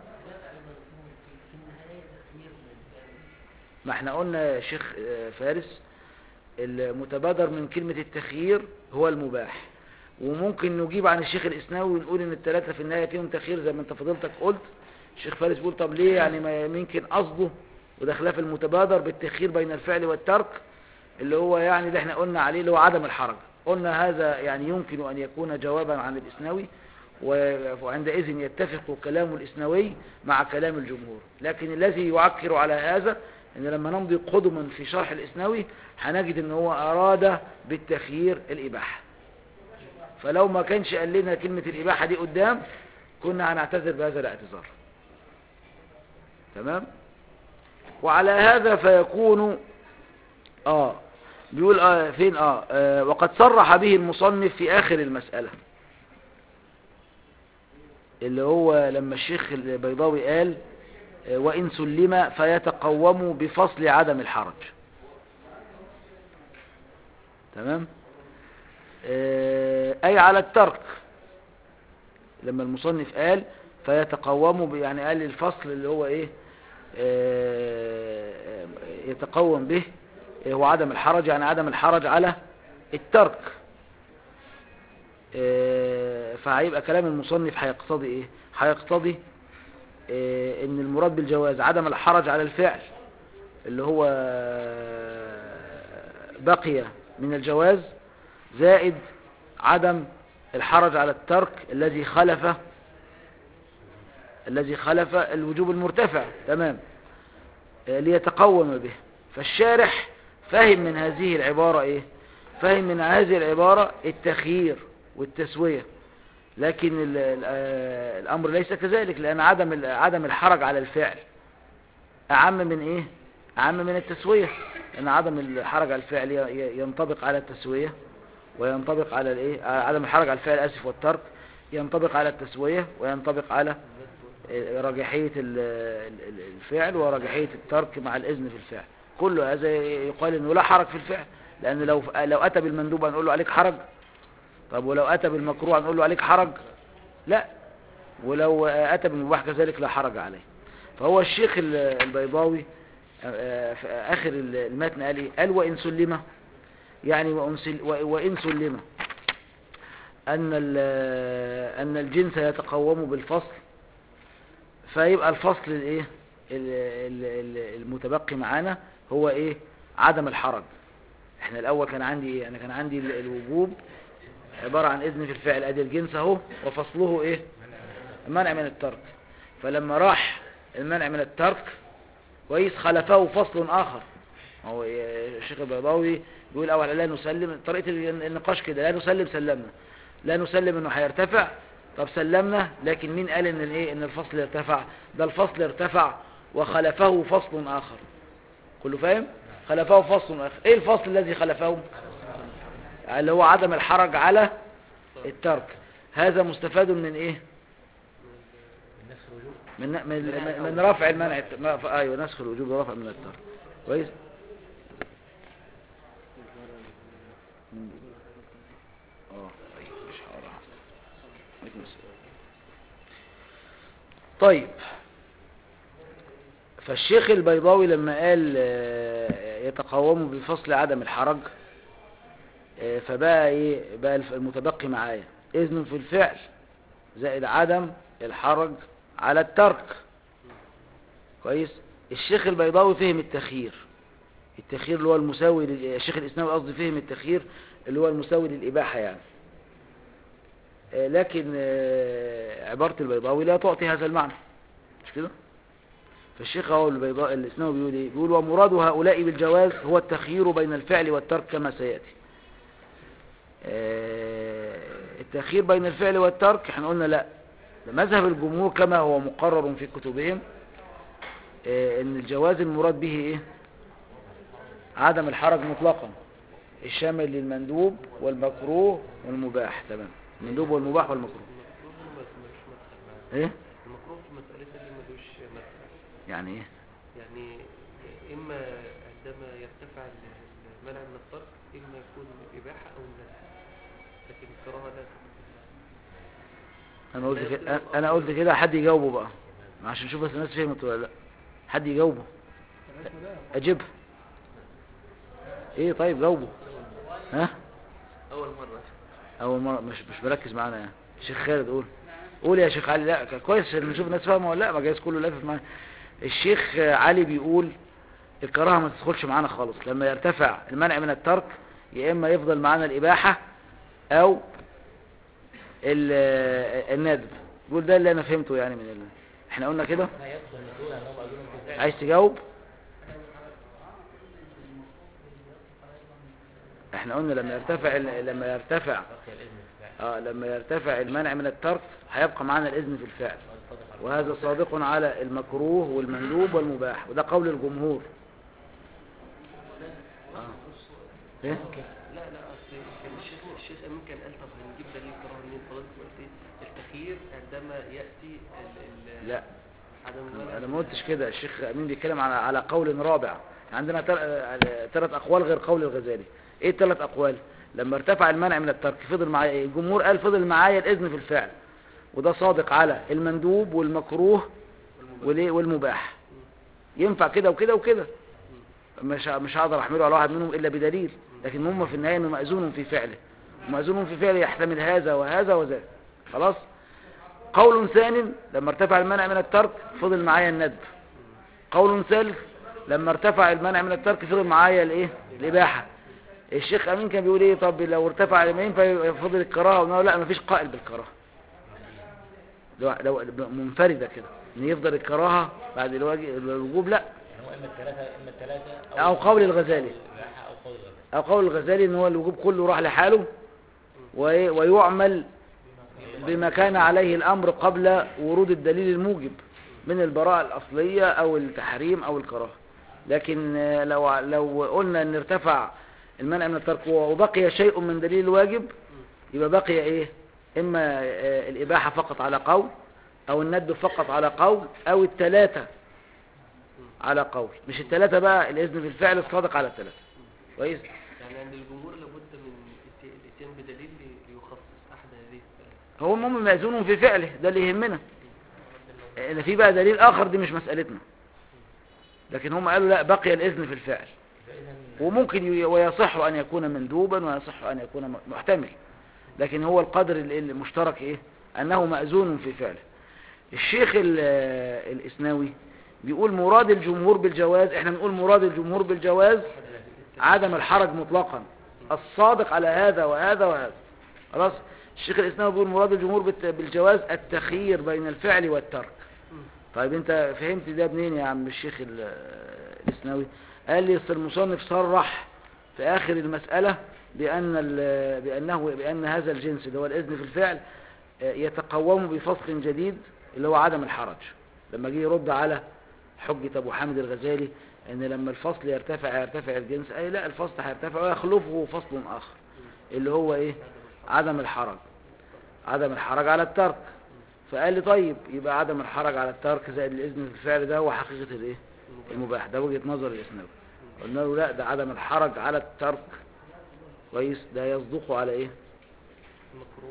ما احنا قلنا يا شيخ آه، فارس المتبادر من كلمة التخيير هو المباح وممكن نجيب عن الشيخ الإسناوي ونقول ان الثلاثة في النهاية فيهم تخيير زي ما انت فضلتك قلت الشيخ فارس بيقول طب ليه يعني ما يمكن قصده وده خلاف المتبادر بالتخيير بين الفعل والترك اللي هو يعني اللي احنا قلنا عليه اللي هو عدم الحرج قلنا هذا يعني يمكن أن يكون جوابا عن الإسناوي و- وعندئذ يتفق كلام الإسناوي مع كلام الجمهور لكن الذي يعكر على هذا ان لما نمضي قدما في شرح الإسناوي هنجد ان هو أراد بالتخيير الإباحة فلو ما كانش قال لنا كلمة الإباحة دي قدام كنا هنعتذر بهذا الاعتذار تمام وعلى هذا فيكون اه بيقول آه فين آه, اه وقد صرح به المصنف في آخر المسألة اللي هو لما الشيخ البيضاوي قال آه وإن سلم فيتقوم بفصل عدم الحرج تمام آه أي على الترك لما المصنف قال فيتقوم ب- يعني قال الفصل اللي هو ايه آه، يتقوم به هو عدم الحرج يعني عدم الحرج على الترك آه، فهيبقى كلام المصنف هيقتضي ايه هيقتضي آه، ان المراد بالجواز عدم الحرج على الفعل اللي هو بقي من الجواز زائد عدم الحرج على الترك الذي خلف الذي خلف الوجوب المرتفع تمام آه، ليتقوم به فالشارح فهم من هذه العبارة ايه فهم من هذه العبارة التخيير والتسوية لكن ال ال آه، الامر ليس كذلك لان عدم ال- عدم الحرج على الفعل اعم من ايه اعم من التسوية لان عدم الحرج على الفعل ي- ي- ينطبق على التسوية وينطبق على الايه آه، عدم الحرج على الفعل اسف والترك ينطبق على التسوية وينطبق على آه، راجحية ال- ال- ال- الفعل وراجحية الترك مع الإذن في الفعل كل هذا يقال انه لا حرج في الفعل لان لو لو اتى بالمندوب هنقول له عليك حرج طب ولو اتى بالمكروه هنقول له عليك حرج لا ولو اتى بالمباح كذلك لا حرج عليه فهو الشيخ ال- البيضاوي آه، في اخر المتن قال ايه قال وان سلم يعني وإن سل- وان سلم ان ال- ان الجنس يتقوم بالفصل فيبقى الفصل الايه ال- ال- ال- المتبقي معانا هو ايه عدم الحرج احنا الاول كان عندي ايه انا كان عندي ال- الوجوب عبارة عن اذن في الفعل ادي الجنس اهو وفصله ايه المنع من الترك فلما راح المنع من الترك كويس خلفه فصل اخر هو إيه، الشيخ البيضاوي بيقول اول لا نسلم طريقة ال- النقاش كده لا نسلم سلمنا لا نسلم انه هيرتفع طب سلمنا لكن مين قال ان الايه ان الفصل ارتفع ده الفصل ارتفع وخلفه فصل اخر كله فاهم خلفه فصل اخر ايه الفصل الذي خلفه اللي هو عدم الحرج على الترك هذا مستفاد من ايه الناس الوجوب من من من رفع المنع الت- ايوه نسخ الوجوب ورفع من الترك كويس اه طيب مش هقراها عليكم السلام. طيب فالشيخ البيضاوي لما قال آه، يتقوم بفصل عدم الحرج آه، فبقى ايه بقى الف- المتبقي معايا اذن في الفعل زائد عدم الحرج على الترك كويس الشيخ البيضاوي فهم التخيير التخيير اللي هو المساوي لل- الشيخ الاسناوي قصدي فهم التخيير اللي هو المساوي للاباحه يعني آه، لكن آه، عباره البيضاوي لا تعطي هذا المعنى مش كده فالشيخ هو البيضاء الاسناوي بيقول ايه بيقول ومراد هؤلاء بالجواز هو التخيير بين الفعل والترك كما سياتي آه، التخيير بين الفعل والترك احنا قلنا لا ده مذهب الجمهور كما هو مقرر في كتبهم آه، ان الجواز المراد به ايه عدم الحرج مطلقا الشامل للمندوب والمكروه والمباح تمام المندوب والمباح والمكروه المكروه مش مدخل معاه ايه المكروه في مسألتها اللي ملوش مدخل يعني ايه يعني إما عندما يرتفع المنع من الترك إما يكون إباحة أو النسخ لكن الكراهة لا انا قلت كده انا قلت كده حد يجاوبه بقى عشان نشوف بس الناس فهمت ولا لا حد يجاوبه اجيبها ايه طيب جاوبه ها أول مرة اول مره مش مش مركز معانا يعني الشيخ خالد قول قول يا شيخ علي لا ك- كويس عشان نشوف الناس فاهمه ولا لا ما جايز كله لافف معانا الشيخ علي بيقول الكراهه ما تدخلش معانا خالص لما يرتفع المنع من الترك يا اما يفضل معانا الاباحه او ال- الندب بيقول ده اللي انا فهمته يعني من ال... احنا قلنا كده لا يدخل نزول انهم اجرهم في الفعل عايز تجاوب احنا قلنا لما يرتفع ال- لما يرتفع بقي الاذن في الفعل اه لما يرتفع المنع من الترك هيبقى معانا الاذن في الفعل والصدق على وهذا صادق على المكروه والمندوب والمباح وده قول الجمهور آه. ايه لا لا أصل كان الشيخ الشيخ أمين كان قال طب هنجيب دليل كراهة منين فضلت قلت إيه؟ التخيير عندما يأتي ال ال لا عدم المنع انا ما قلتش كده الشيخ امين بيتكلم على على قول رابع عندنا ثلاث اقوال غير قول الغزالي ايه الثلاث اقوال لما ارتفع المنع من الترك فضل معايا إيه؟ الجمهور قال فضل معايا الاذن في الفعل وده صادق على المندوب والمكروه والإيه؟ والمباح ينفع كده وكده وكده مش مش هقدر احمله على واحد منهم الا بدليل لكن هم في النهايه انه ماذون في فعله وماذون في فعله يحتمل هذا وهذا وذاك خلاص قول ثاني لما ارتفع المنع من الترك فضل معايا الندب قول ثالث لما ارتفع المنع من الترك فضل معايا الايه الاباحه الشيخ امين كان بيقول ايه طب لو ارتفع ما ينفع فضل الكراهه ونقول لا مفيش قائل بالكراهه لو لو منفرده كده ان يفضل الكراهه بعد الواجب الوجوب لا يعني هو اما الثلاثه اما الثلاثه أو قول الغزالي. الإباحة او قول الغزالي او قول الغزالي ان هو الوجوب كله راح لحاله وإيه؟ ويعمل بما كان عليه الامر قبل ورود الدليل الموجب من البراءة الاصلية او التحريم او الكراهه لكن آه، لو لو قلنا ان ارتفع المنع من الترك وبقي شيء من دليل الواجب يبقى بقي ايه اما آه، الاباحة فقط على قول او الند فقط على قول او الثلاثة على قول مش الثلاثة بقى الاذن في الفعل الصادق على الثلاثة كويس يعني عند الجمهور لابد من الت- الاتيان بدليل لي- ليخصص أحد هذه الثلاث هو المهم مأذون في فعله ده اللي يهمنا إذا في بقى دليل آخر دي مش مسألتنا لكن هم قالوا لا بقي الإذن في الفعل فاذا وممكن ي- ويصح أن يكون مندوبا ويصح أن يكون م- محتمل لكن هو القدر ال- المشترك إيه أنه مأذون في فعله الشيخ ال- الإسناوي بيقول مراد الجمهور بالجواز احنا بنقول مراد الجمهور بالجواز عدم الحرج مطلقا الصادق على هذا وهذا وهذا خلاص الشيخ الإسلام بيقول مراد الجمهور بالت- بالجواز التخيير بين الفعل والترك طيب انت فهمت ده منين يا عم الشيخ ال- الإسناوي قال لي أصل المصنف صرح في آخر المسألة بأن ال- بأنه بأن هذا الجنس اللي هو الإذن في الفعل آه، يتقوم بفصل جديد اللي هو عدم الحرج لما جه يرد على حجة أبو حامد الغزالي ان لما الفصل يرتفع يرتفع الجنس اي لا الفصل هيرتفع ويخلفه فصل اخر اللي هو ايه عدم الحرج عدم الحرج على الترك فقال لي طيب يبقى عدم الحرج على الترك زائد الاذن في الفعل ده هو حقيقة الايه المباح ده وجهة نظر الاسناوي قلنا له لا ده عدم الحرج على الترك كويس ده يصدق على ايه المكروه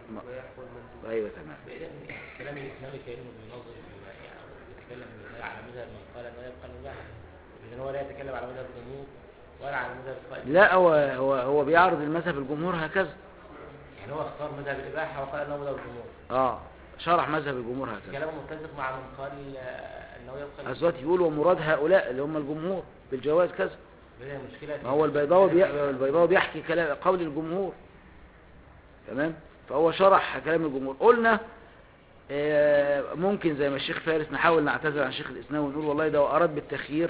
المباح والمندوب ايوه تمام بعيدا من كلام الاسلامي كانه بينظر يعني بيتكلم على مذهب من قال انه يبقى المباح اذا هو لا يتكلم على مذهب الجمهور ولا على مذهب القائد لا هو هو هو بيعرض المذهب الجمهور هكذا يعني هو اختار مذهب الاباحه وقال انه مذهب الجمهور اه شرح مذهب الجمهور هكذا كلامه متفق مع من قال آه، انه يبقى أسوات يقول ومراد هؤلاء اللي هم الجمهور بالجواز كذا بدأ المشكله ما هو البيضاوي بي... البيضاوي بيحكي كلام قول الجمهور تمام فهو شرح كلام الجمهور قلنا آه، ممكن زي ما الشيخ فارس نحاول نعتذر عن شيخ الاسلام ونقول والله ده هو اراد بالتخيير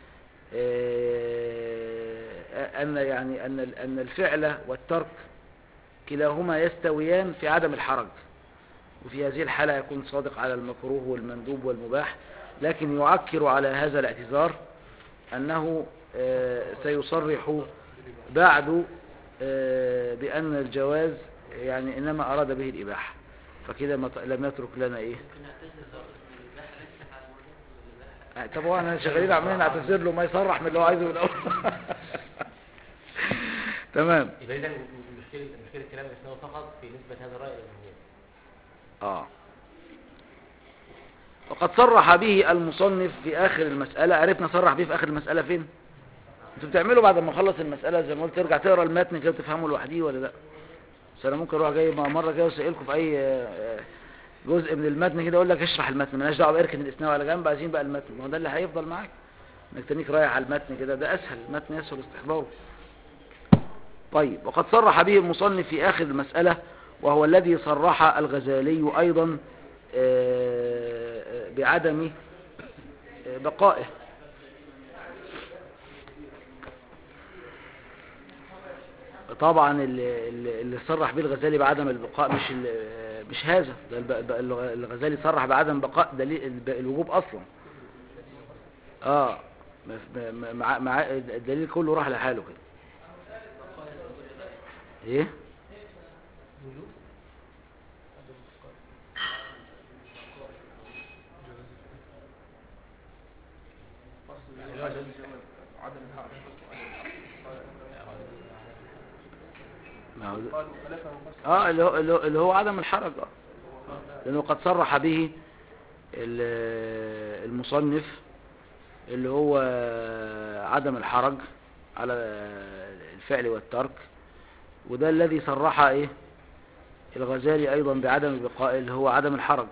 آه، ان يعني ان ان الفعل والترك كلاهما يستويان في عدم الحرج وفي هذه الحالة يكون صادق على المكروه والمندوب والمباح لكن يعكر على هذا الاعتذار أنه آه، سيصرح بعد آه، بأن الجواز يعني إنما أراد به الإباحة فكده ما ت- لم يترك لنا إيه آه، طب هو احنا شغالين عمالين نعتذر له ما يصرح من اللي هو عايزه من الأول تمام يبقى اذا مشكله مشكله كلام الاسلام فقط في نسبه هذا الراي للجمهور آه وقد صرح به المصنف في آخر المسألة عرفنا صرح به في آخر المسألة فين انتوا بتعملوا بعد ما اخلص المسألة زي ما قلت ترجع تقرا المتن كده تفهمه لوحديه ولا لا بس انا ممكن اروح جاي مع مرة كده واسألكم في اي آه، آه، جزء من المتن كده اقول لك اشرح المتن مالناش دعوه باركن الاسناد على جنب عايزين بقى المتن ما هو ده اللي هيفضل معاك انك تنيك رايح على المتن كده ده اسهل المتن يسهل استحضاره طيب وقد صرح به المصنف في آخر المسألة وهو الذي صرح الغزالي أيضا آه، آه، بعدم آه، بقائه طبعا اللي, اللي اللي صرح به الغزالي بعدم البقاء مش ال- مش هذا ده الب- الب- الغزالي صرح بعدم بقاء دليل الب- الوجوب اصلا اه م- م- مع مع الدليل كله راح لحاله كده ايه وجوب عدم الحق ما هو ده- قالوا خلافه مفسر اه اللي هو, اللي هو- اللي هو عدم الحرج اه لانه قد صرح به ال- المصنف اللي هو عدم الحرج على الفعل والترك وده الذي صرح ايه الغزالي ايضا بعدم البقاء اللي هو عدم الحرج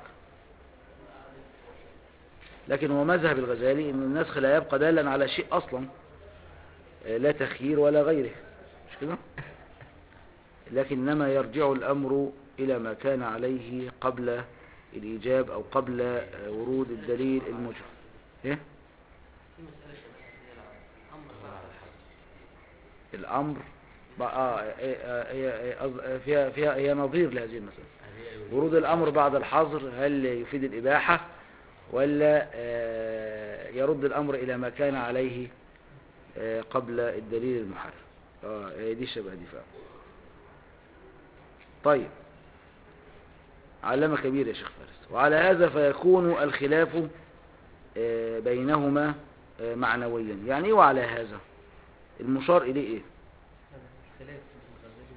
لكن هو مذهب الغزالي ان النسخ لا يبقى دالا على شيء اصلا آه، لا تخيير ولا غيره مش كده لكنما يرجع الأمر إلى ما كان عليه قبل الإيجاب أو قبل آه، ورود الدليل الموجب إيه؟ في مسألة شبهية الأمر بعد الحظ الأمر بقى آه، هي- هي- هي- فيها فيها هي نظير لهذه المسألة هذه ورود الأمر بعد الحظر هل يفيد الإباحة ولا آه، يرد الأمر إلى ما كان عليه آه، قبل الدليل المحرم اه هي دي الشبه دي فعلا طيب علامة كبيرة يا شيخ فارس وعلى هذا فيكون الخلاف آه، بينهما آه، معنويا يعني ايه وعلى هذا المشار إليه ايه خلاف الغزالي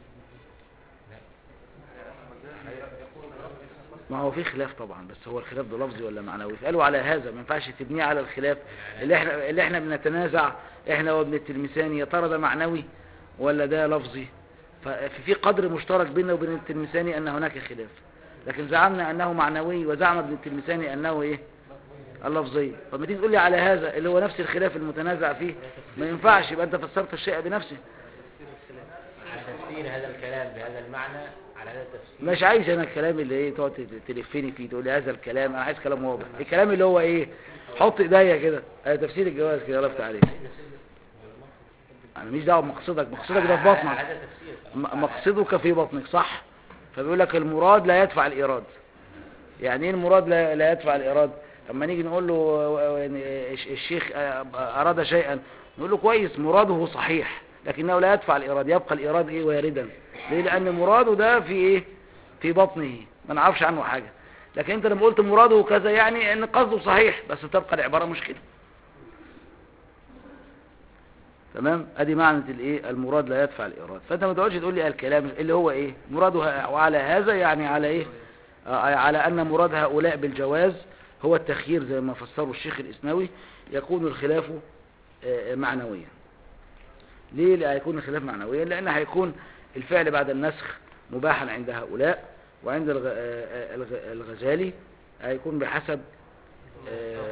ما هو في خلاف طبعا بس هو الخلاف ده لفظي ولا معنوي قالوا على هذا ما ينفعش تبنيه على الخلاف اللي احنا اللي احنا بنتنازع احنا وابن التلمساني يا ترى ده معنوي ولا ده لفظي ففي قدر مشترك بيننا وبين التلمساني ان هناك خلاف لكن زعمنا انه معنوي وزعم ابن التلمساني انه ايه اللفظي فما تيجي تقول لي على هذا اللي هو نفس الخلاف المتنازع فيه ما ينفعش يبقى انت فسرت الشيء بنفسه على تفسير هذا الكلام بهذا المعنى على هذا التفسير مش عايز انا الكلام اللي ايه تقعد تت- تلفني فيه تقول لي هذا الكلام انا عايز كلام واضح الكلام اللي هو ايه حط ايديا كده اه تفسير الجواز كده رفت عليك انا مش دعوه بمقصدك مقصدك ده في على بطنك هذا التفسير م- مقصدك في بطنك صح فبيقول لك المراد لا يدفع الايراد يعني ايه المراد لا, لا يدفع الايراد اما نيجي نقول له آه، يعني الش- الشيخ آه، اراد شيئا نقول له كويس مراده صحيح لكنه لا يدفع الايراد يبقى الايراد ايه واردا ليه لان مراده ده في ايه في بطنه ما نعرفش عنه حاجه لكن انت لما قلت مراده كذا يعني ان قصده صحيح بس تبقى العباره مش كده تمام ادي معنى الايه المراد لا يدفع الايراد فانت ما تقعدش تقول لي الكلام اللي هو ايه مراده وعلى هذا يعني على ايه آه، على ان مراد هؤلاء بالجواز هو التخيير زي ما فسره الشيخ الاسنوي يكون الخلاف آه، معنويا ليه لا هيكون الخلاف معنويا لان هيكون الفعل بعد النسخ مباحا عند هؤلاء وعند الغ- آه، آه، الغ- الغزالي هيكون بحسب آه،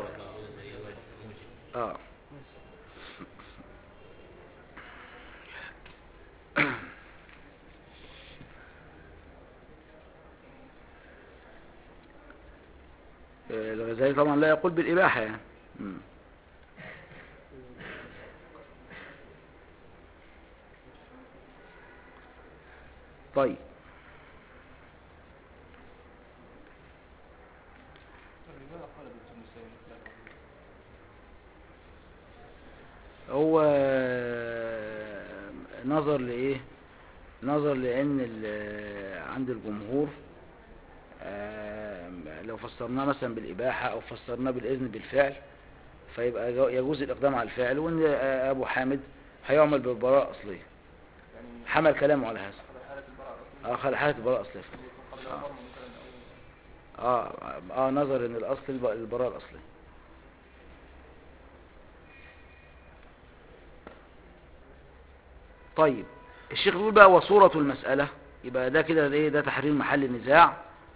اه آه، الغزالي طبعا لا يقول بالإباحة يعني مم. طيب لماذا قال ابن مسلم لا هو آه، نظر لإيه نظر لأن ال- عند الجمهور آه، لو فسرناه مثلا بالإباحة أو فسرناه بالإذن بالفعل فيبقى جو- يجوز الإقدام على الفعل وإن آه، أبو حامد هيعمل بالبراءة الأصلية يعني حمل كلامه على هذا على حالة البراءة الأصلية اه خلى حالة البراءة الأصلية قبل آه. ضرب مثلا أو اه اه نظر ان الاصل الب- البراءة الاصلية طيب الشيخ بيقول بقى وصورة المسألة يبقى ده كده ايه ده تحرير محل نزاع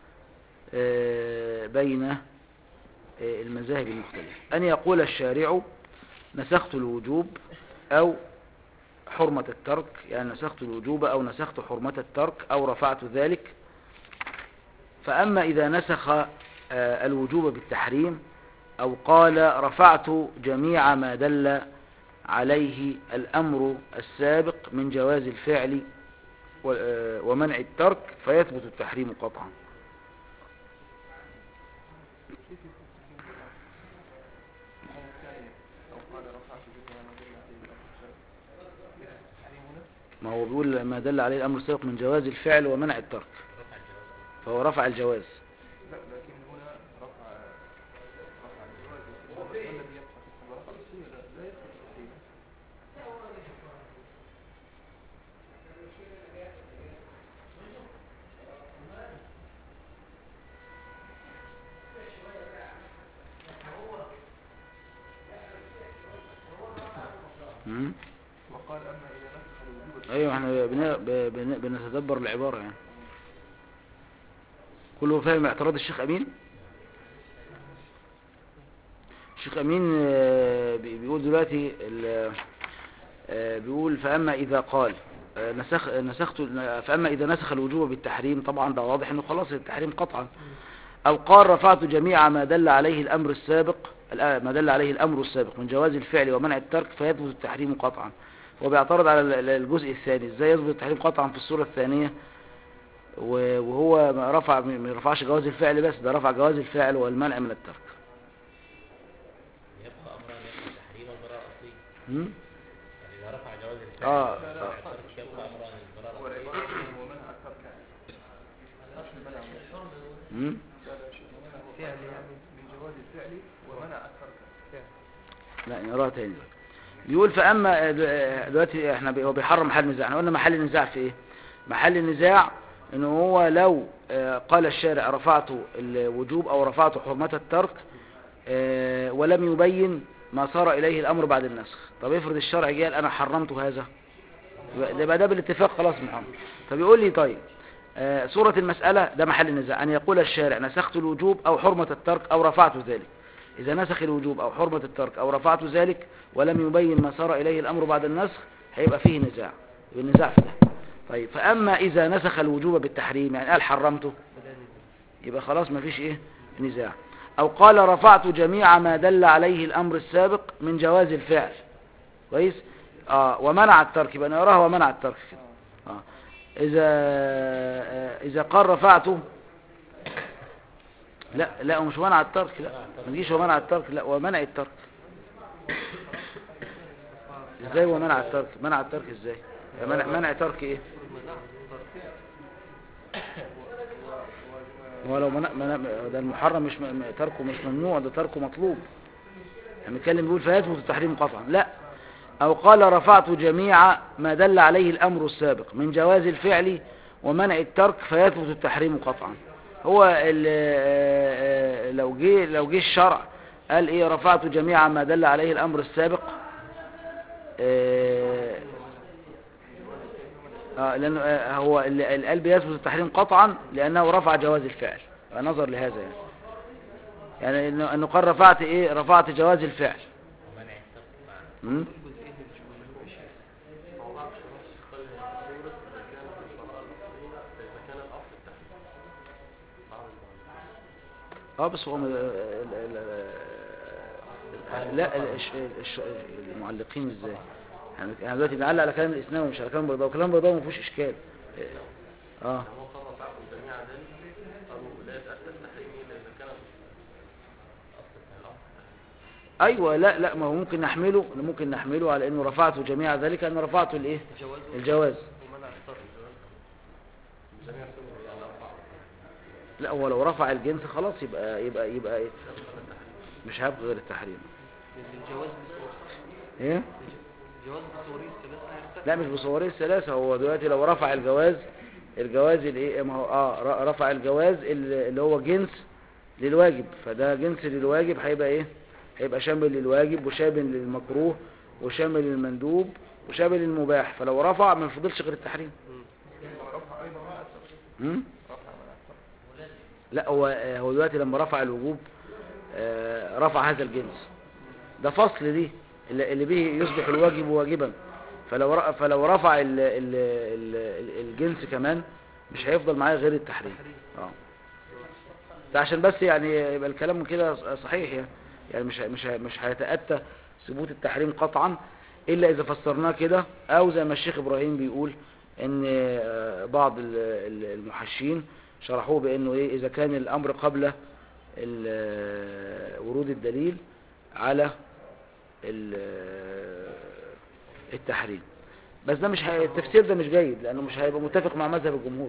آه، بين آه، المذاهب المختلفة أن يقول الشارع نسخت الوجوب أو حرمة الترك يعني نسخت الوجوب أو نسخت حرمة الترك أو رفعت ذلك فأما إذا نسخ آه، الوجوب بالتحريم أو قال رفعت جميع ما دل عليه الأمر السابق من جواز الفعل و- آه، ومنع الترك فيثبت التحريم قطعا كيف يكون تحريم الحالة الثانية لو قال رفعت جميع ما دل عليه الأمر السابق ليس التحريم هنا ما هو بيقول ما دل عليه الأمر السابق من جواز الفعل ومنع الترك فهو رفع الجواز لا لكن هنا رفع رفع الجواز ما الذي يبقى في البراءة الأصلية لا لا يدخل في التحريم مم. وقال أما إذا نسخ الوجوب ايوه احنا بن- ب- بن- بنتدبر العبارة يعني كله فاهم اعتراض الشيخ امين الشيخ امين آه، بي- بيقول دلوقتي ال- آه، بيقول فاما اذا قال آه، نسخ نسخت فاما اذا نسخ الوجوب بالتحريم طبعا ده واضح انه خلاص التحريم قطعا او قال رفعت جميع ما دل عليه الامر السابق الآ- ما دل عليه الامر السابق من جواز الفعل ومنع الترك فيثبت التحريم قطعا هو بيعترض على ال- ال- الجزء الثاني ازاي يثبت التحريم قطعا في الصورة الثانية و- وهو ما رفع ما رفعش جواز الفعل بس ده رفع جواز الفعل والمنع من الترك يبقى امران يبقى التحريم والبراءة الاصلية هم؟ يعني اذا رفع جواز الفعل آه. ومنع الترك يبقى امران البراءة هو الاصلية العبارة ومنع الترك أصل منع هم؟ لا لا شيء ومنع فعل يعني من جواز الفعل ومنع الترك لا نقراها تاني بيقول فاما د- دلوقتي احنا بي- هو بيحرم محل نزاع احنا قلنا محل النزاع في ايه محل النزاع ان هو لو آه، قال الشارع رفعت الوجوب او رفعت حرمة الترك آه، ولم يبين ما صار اليه الامر بعد النسخ طب افرض الشرع جه قال انا حرمت هذا يبقى ده- يبقى ده بالاتفاق خلاص محرم فبيقول لي طيب آه، صورة المسألة ده محل النزاع أن يقول الشارع نسخت الوجوب أو حرمة الترك أو رفعت ذلك إذا نسخ الوجوب أو حرمة الترك أو رفعت ذلك ولم يبين ما صار إليه الأمر بعد النسخ هيبقى فيه نزاع يبقى النزاع في ده طيب فأما إذا نسخ الوجوب بالتحريم يعني قال حرمته فلا نزاع يبقى خلاص ما فيش إيه نزاع أو قال رفعت جميع ما دل عليه الأمر السابق من جواز الفعل كويس آه ومنع الترك يبقى نقراها ومنع الترك كده آه. إذا آه إذا قال رفعته لا لا ومش منع الترك لا ما تجيش ومنع الترك لا ومنع الترك ازاي ومنع الترك منع الترك ازاي يعني منع منع ترك ايه هو لو منع منع ده المحرم مش م- م- تركه مش ممنوع ده تركه مطلوب يعني بيتكلم بيقول فيثبت التحريم قطعا لا أو قال رفعت جميع ما دل عليه الأمر السابق من جواز الفعل ومنع الترك فيثبت التحريم قطعا هو ال- آه، آه، لو جه لو جه الشرع قال ايه رفعت جميع ما دل عليه الأمر السابق آه، آه لأنه آه، هو ال- القلب يثبت التحريم قطعا لأنه رفع جواز الفعل نظر لهذا يعني يعني انه انه قال رفعت ايه رفعت جواز الفعل ومنع الترك مع م? الجزئين اللي مش مش هو بعض الناس قال صورة إذا كانت البراءة الأصلية إذا كان الأصل التحريم بعض العلماء. اه بس هو م- ال- ال- ال- لا ال- الش- الش- المعلقين ازاي يعني احنا دلوقتي بنعلق على كلام الاسلام ومش على كلام البيضاوي كلام البيضاوي ما فيهوش اشكال اه هو قال رفعكم جميعا ذلك قالوا لا يتأتى التحريم إلا إذا كان الأصل التحريم ايوه لا لا ما هو ممكن نحمله ممكن نحمله على انه رفعته جميع ذلك انه رفعته الايه جواز الجواز ومنع الطرد جميع سنة يعني أربعة لا هو لو رفع الجنس خلاص يبقى يبقى يبقى إيه؟ مش هيبقى غير التحريم الجواز بصور ايه الجواز بصوري الثلاثة هيرتفع لا مش بصوريه الثلاثة هو دلوقتي لو رفع الجواز الجواز الايه ما هو اه ر- رفع الجواز ال- اللي هو جنس للواجب فده جنس للواجب هيبقى ايه هيبقى شامل للواجب وشامل للمكروه وشامل للمندوب وشامل للمباح فلو رفع ما يفضلش غير التحريم رفع أيضا من الترك هم؟ رفع من الترك لا هو آه، هو دلوقتي لما رفع الوجوب آه، رفع هذا الجنس ده فصل دي اللي اللي به يصبح الواجب واجبا فلو ر- فلو رفع ال ال ال الجنس كمان مش هيفضل معاه غير التحريم اه ده عشان بس يعني يبقى الكلام كده صحيح يعني يعني مش ه- مش ه- مش هيتأتى ثبوت التحريم قطعا الا اذا فسرناه كده او زي ما الشيخ ابراهيم بيقول ان آه، بعض ال- ال- المحشين شرحوه بانه ايه اذا كان الامر قبل ال- ورود الدليل على ال- التحريم بس ده مش هي... التفسير ده مش جيد لانه مش هيبقى متفق مع مذهب الجمهور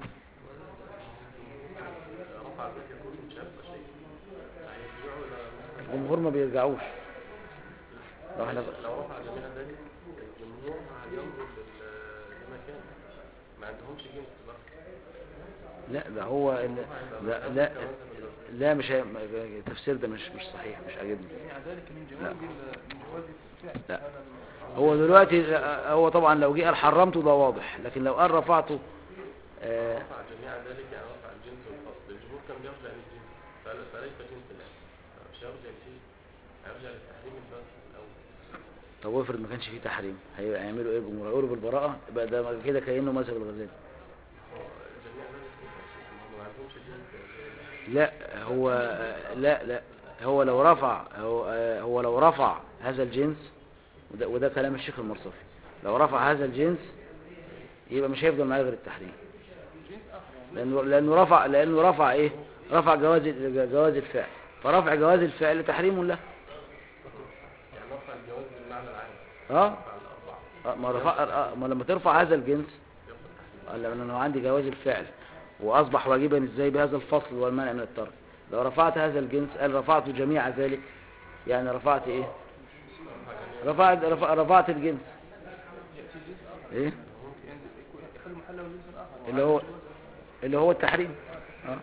رفع ذلك يكون مش هيبقى شيء هيرجعوا إلى الجمهور ما بيرجعوش لو احنا لو رفع جميع ذلك الجمهور هينظر لل- لما كان ما عندهمش جنس بقى لا ده هو ال- لا لا لا مش هي... التفسير ده مش مش صحيح مش عاجبني جميع ذلك من جواز ال- من جواز الفعل لا. هذا ال- هو دلوقتي هو طبعا لو جه قال حرمته ده واضح لكن لو قال رفعته آه رفع جميع ذلك يعني رفع الجنس والفصل الجمهور كان بيرجع للجنس فل- فليس جنس الآن مش هيرجع لشيء هيرجع للتحريم البس الأول طب افرض ما كانش فيه تحريم هي- هيعملوا ايه الجمهور هيقولوا بالبراءة يبقى ده كده كأنه مذهب الغزالي هو جميع ذلك هم ما عندهمش جنس لا هو لا لا هو لو رفع هو, هو لو رفع هذا الجنس وده, وده كلام الشيخ المرصفي لو رفع هذا الجنس يبقى مش هيفضل معاه غير التحريم لانه لانه رفع لانه رفع ايه رفع جواز جواز الفعل فرفع جواز الفعل تحريم له يعني رفع الجواز بالمعنى العام اه رفع الأربعة آه، ما رفع آه، ما لما ترفع هذا الجنس قال لما انا عندي جواز الفعل واصبح واجبا ازاي بهذا الفصل والمنع من الترك لو رفعت هذا الجنس قال رفعت جميع ذلك يعني رفعت ايه رفعت رفع رفعت الجنس ايه ممكن ينزل يكون- يحل محله جنس آخر اللي هو اللي هو التحريم اه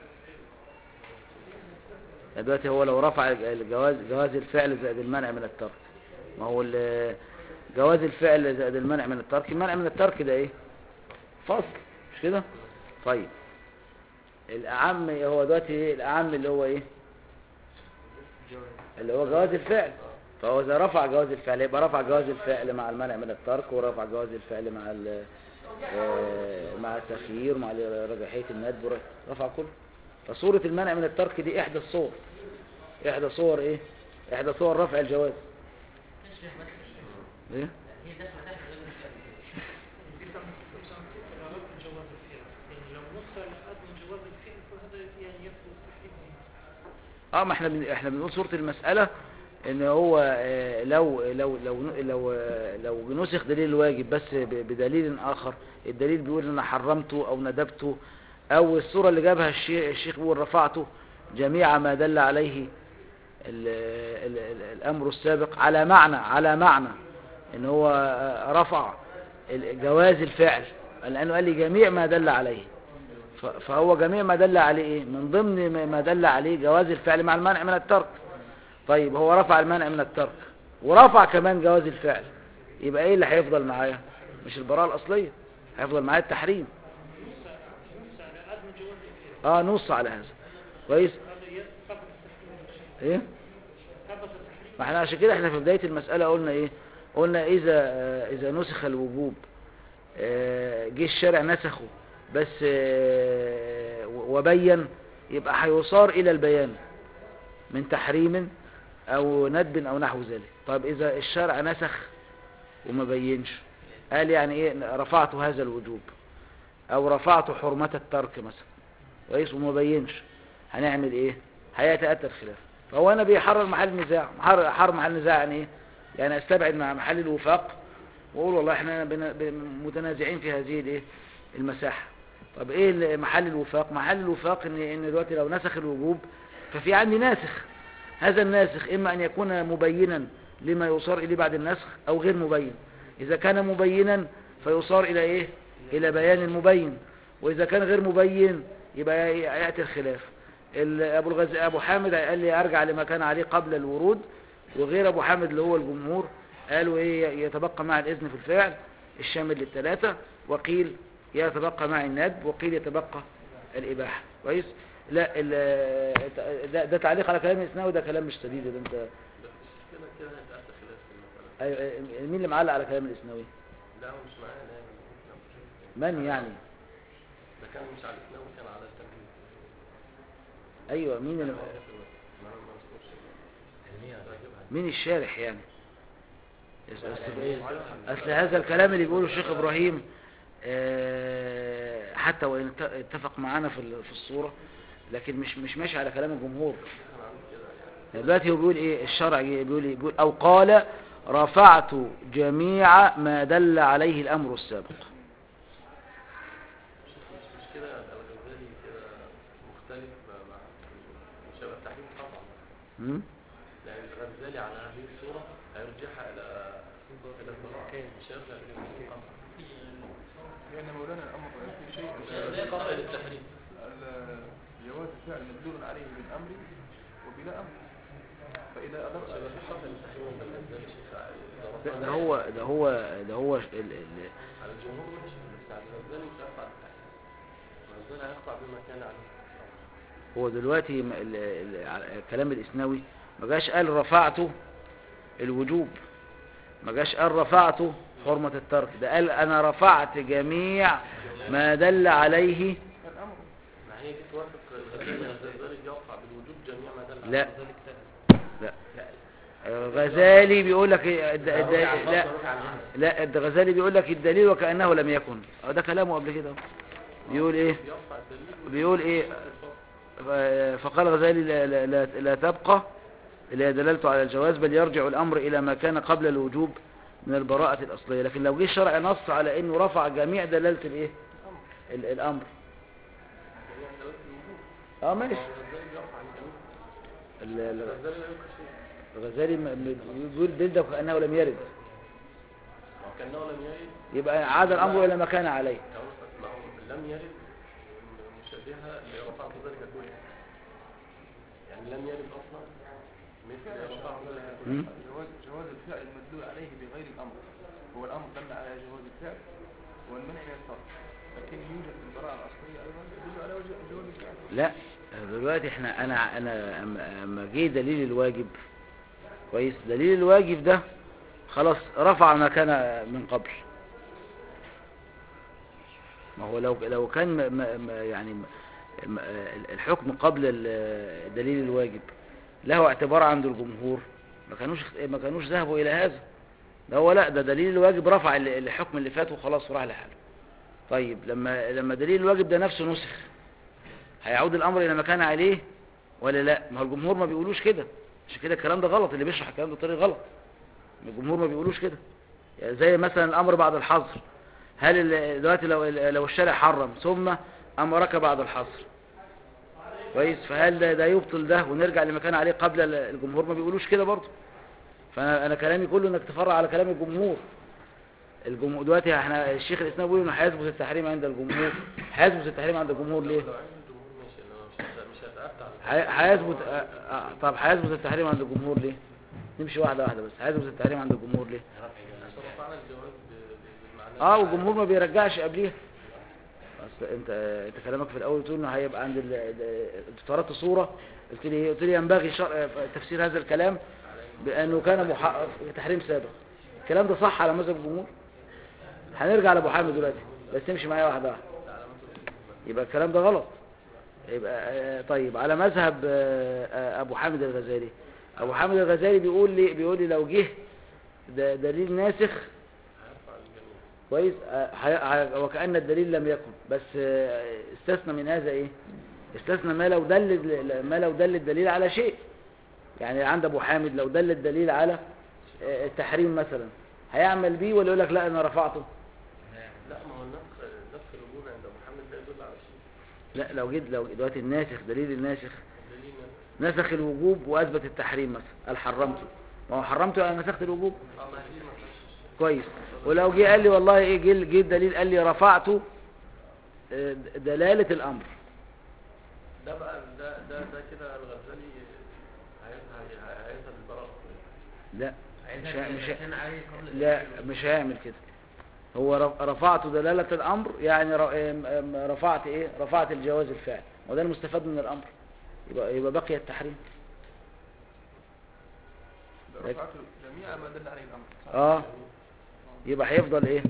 يعني دلوقتي هو لو رفع الجواز جواز الفعل زائد المنع من الترك ما هو ال- جواز الفعل زائد المنع من الترك المنع من الترك ده ايه فصل مش كده طيب الاعم هو دلوقتي ايه الاعم اللي هو ايه جواز اللي هو جواز الفعل فهو اذا رفع جواز الفعل يبقى رفع جواز الفعل مع المنع من الترك ورفع جواز الفعل مع ال- آه، مع التخيير مع رجحية الندب ور- رفع كله فصورة المنع من الترك دي احدى الصور احدى صور ايه احدى صور رفع الجواز ايه جواز الفعل يعني لو وصل لحد جواز الفعل فهذا يعني يثبت تحريمه اه ما احنا بن... احنا بنقول صورة المسألة ان هو آه، لو لو لو لو آه، لو نسخ دليل الواجب بس ب- بدليل اخر الدليل بيقول ان انا حرمته او ندبته او الصورة اللي جابها الشيخ الشيخ بيقول رفعته جميع ما دل عليه ال ال ال الامر السابق على معنى على معنى ان هو رفع ال- جواز الفعل لانه قال لي جميع ما دل عليه ف- فهو جميع ما دل عليه ايه من ضمن ما- ما دل عليه جواز الفعل مع المنع من الترك طيب هو رفع المنع من الترك ورفع كمان جواز الفعل يبقى ايه اللي هيفضل معايا مش البراءة الاصلية هيفضل معايا التحريم نص على عدم جواز الفعل اه نص على هذا كويس هذا ي- ثبت التحريم ايه ثبت التحريم ما احنا عشان كده احنا في بداية المسألة قلنا ايه قلنا اذا آه، اذا نسخ الوجوب آه، جه الشارع نسخه بس آه، و- وبين يبقى هيصار الى البيان من تحريم او ندب او نحو ذلك طب اذا الشارع نسخ وما بينش قال يعني ايه رفعت هذا الوجوب او رفعت حرمة الترك مثلا كويس وما بينش هنعمل ايه هيتأتى الخلاف فهو انا بيحرر محل النزاع محرر حرر محل النزاع يعني ايه يعني استبعد مع محل الوفاق واقول والله احنا بن- بن- متنازعين في هذه الايه المساحة طب ايه ال- محل الوفاق محل الوفاق ان ان دلوقتي لو نسخ الوجوب ففي عندي ناسخ هذا الناسخ اما ان يكون مبينا لما يصار اليه بعد النسخ او غير مبين اذا كان مبينا فيصار الى ايه الى بيان المبين واذا كان غير مبين يبقى ياتي الخلاف ال- ابو الغز... ابو حامد قال لي ارجع لما كان عليه قبل الورود وغير ابو حامد اللي هو الجمهور قالوا ايه يتبقى مع الاذن في الفعل الشامل للثلاثه وقيل يتبقى مع الندب وقيل يتبقى الاباحه كويس لا ال- ده, ده تعليق على كلام الاسناوي ده كلام مش سديد ده انت كده كده هيتأتى خلاف في المسألة أيوة، مين اللي معلق على كلام الاسناوي لا هو مش معايا لا من يعني ده كان مش على الإسلام كان على التمهيد ايوه مين اللي ما ما مذكورش علمية مين الشارح يعني أصل, أصل هذا الكلام اللي بيقوله الشيخ إبراهيم آه، حتى وإن ات- اتفق معانا في ال- في الصورة لكن مش مش ماشي على كلام الجمهور يعني دلوقتي هو بيقول ايه الشرع بيقول ايه بيقول او قال رفعت جميع ما دل عليه الامر السابق مش مش كده الغزالي كده مختلف مع مش هيبقى التحريم قطعا م? يعني الغزالي على هذه الصورة هيرجعها إلى إلى البراءة مش هيرجع إلى القطع لأن مولانا الأمر في شيء زي قطع التحريم ال- جواز الفعل مدلول عليه بالأمر وبلا أمر فإذا أدرك مش هيبقى في قطع التحريم عند الغزالي شيخ إذا ده رفعنا ده هو ده هو ده هو ال- ال- على الجمهور ماشي بس على الغزالي مش هيقطع التحريم الغزالي هيقطع بما كان عليه هو دلوقتي م- ال- ال- ع- كلام الإسناوي ما جاش قال رفعت الوجوب ما جاش قال رفعت حرمة الترك ده قال أنا رفعت جميع ما دل عليه الأمر ما هي دي توافق الغزالي الغزالي بيقطع بالوجوب جميع ما دل عليه لا الغزالي اجتهد لا الغزالي بيقول لك إيه، الد- الد- لا لا الغزالي بيقول لك الدليل وكأنه لم يكن أه ده كلامه قبل كده أهو. بيقول ايه بيقطع الدليل بيقول ايه ف- فقال الغزالي لا, لا, لا, لا تبقى اللي هي دلالته على الجواز بل يرجع الأمر إلى ما كان قبل الوجوب من البراءة الأصلية لكن لو جه الشرع نص على إنه رفع جميع دلالة الإيه ال- الأمر جميع دلالات الوجوب اه ماشي الغزالي بيقطع عن جميع ال- ال- الغزالي لا ينكر شيء الغزالي م- م- بيقول دلده كأنه لم يرد وكأنه لم يرد يبقى عاد الأمر إلى ما كان عليه أو ما هو لم يرد مشابهة لرفعت ذلك كله يعني لم يرد أصلا مثل رفعت ذلك كله م? جواز جواز الفعل المدلول عليه بغير الأمر هو الأمر دل على جواز الفعل والمنع من الترك لكن يوجد في البراءة الأصلية أيضا يدل على وجه- جواز الفعل لا دلوقتي احنا انا انا اما أما جه دليل الواجب كويس دليل الواجب ده خلاص رفع ما كان من قبل ما هو لو لو كان م- م- م- يعني م- م- الحكم قبل ال- دليل الواجب له اعتبار عند الجمهور ما كانوش ما كانوش ذهبوا الى هذا ده هو لا ده دليل الواجب رفع ال- الحكم اللي فات وخلاص وراح لحاله طيب لما لما دليل الواجب ده نفسه نسخ هيعود الامر الى ما كان عليه ولا لا ما هو الجمهور ما بيقولوش كده عشان كده الكلام ده غلط اللي بيشرح الكلام ده بطريقه غلط الجمهور ما بيقولوش كده يعني زي مثلا الامر بعد الحظر هل ال- دلوقتي لو لو الشارع حرم ثم امرك بعد الحظر كويس فهل ده, ده يبطل ده ونرجع لما كان عليه قبل ال- الجمهور ما بيقولوش كده برضه فانا انا كلامي كله انك تفرع على كلام الجمهور الجمهور دلوقتي احنا الشيخ الاسلام بيقول انه هيثبت التحريم عند الجمهور هيثبت التحريم عند الجمهور ليه لو عند الجمهور ماشي انا مش هت- مش هتقطع على هي- هيثبت آه، آه، طب هيثبت التحريم عند الجمهور ليه نمشي واحده واحده بس هيثبت التحريم عند الجمهور ليه رفعنا الجواز ب- ب- بالمعنى اه والجمهور ما بيرجعش قبليها اصل انت انت كلامك في الاول بتقول انه هيبقى عند ال- ال- افترضت صوره قلت لي قلت لي ينبغي شرع تفسير هذا الكلام بانه كان محقق تحريم سابق الكلام ده صح على مذهب الجمهور هنرجع لابو حامد دلوقتي بس تمشي معايا واحده واحده يبقى الكلام ده غلط يبقى آه، طيب على مذهب آه، آه، ابو حامد الغزالي ابو حامد الغزالي بيقول لي بيقول لي لو جه ده دليل ناسخ كويس آه، هي- هي- وكأن الدليل لم يكن بس آه، استثنى من هذا ايه استثنى ما لو دل ما لو دل الدليل على شيء يعني عند ابو حامد لو دل الدليل على آه، التحريم مثلا هيعمل بيه ولا يقول لك لا انا رفعته لا ما هو النسخ نسخ الوجود عند محمد ده يدل على شيء لا لو جيت لو دلوقتي الناسخ دليل الناسخ دليل نسخ الوجوب واثبت التحريم مثلا قال حرمته ما هو حرمته انا نسخت الوجوب اه ما هي دي ما فيهاش كويس ولو جه قال لي والله ايه جه جه الدليل قال لي رفعته آه، دلاله الامر ده بقى ده ده ده كده الغزالي هيظهر هيظهر البراءة لا مش ه- مش ه- كان عليه قبل لا مش هيعمل كده هو رف- رفعت دلالة الأمر يعني ر- ام- ام- رفعت إيه رفعت الجواز الفعل وده المستفاد من الأمر يبقى, يبقى بقي التحريم رفعت جميع ما دل عليه الامر اه يبقى هيفضل إيه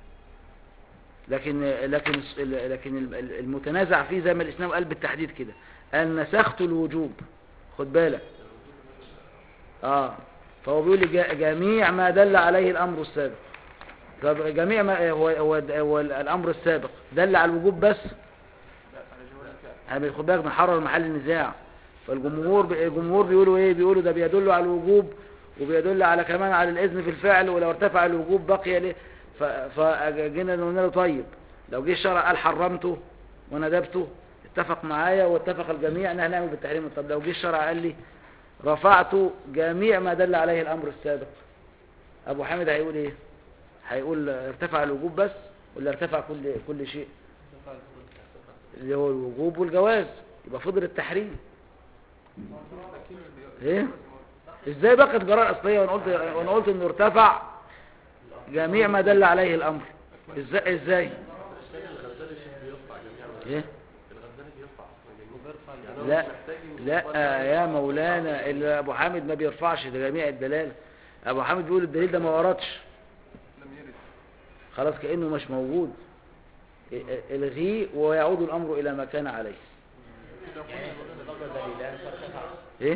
لكن لكن الس- ال- لكن ال- ال- المتنازع فيه زي ما الإسلام قال بالتحديد كده أن نسخت الوجوب خد بالك اه فهو بيقول لي جا- جميع ما دل عليه الأمر السابق طب جميع ما هو, هو, هو الأمر السابق دل على الوجوب بس لا على جواز الفعل احنا خد بالك بنحرر محل النزاع فالجمهور ب- الجمهور بيقولوا ايه بيقولوا ده بيدل على الوجوب وبيدل على كمان على الاذن في الفعل ولو ارتفع الوجوب بقي ليه ف- فجينا قلنا له طيب لو جه الشرع قال حرمته وندبته اتفق معايا واتفق الجميع ان احنا نعمل بالتحريم طب لو جه الشرع قال لي رفعت جميع ما دل عليه الامر السابق ابو حامد هيقول ايه هيقول ارتفع الوجوب بس ولا ارتفع كل كل شيء اللي هو الوجوب والجواز يبقى فضل التحريم ايه ازاي بقت جرار اصليه وانا قلت وانا قلت انه ارتفع جميع ما دل عليه الامر ازاي ازاي الغزالي شيخ بيرفع جميع ما ايه الغزالي بيرفع أصلاً جميع. وبيرفع يعني الجواز. هو لا مش محتاج إن لا يقول يا مولانا اللي ابو حامد ما بيرفعش لجميع الدلال ابو حامد بيقول الدليل ده ما وردش لم يرد خلاص كانه مش موجود ا- الغيه ويعود الامر الى ما كان عليه يعني قبل دليلان فارتفع ايه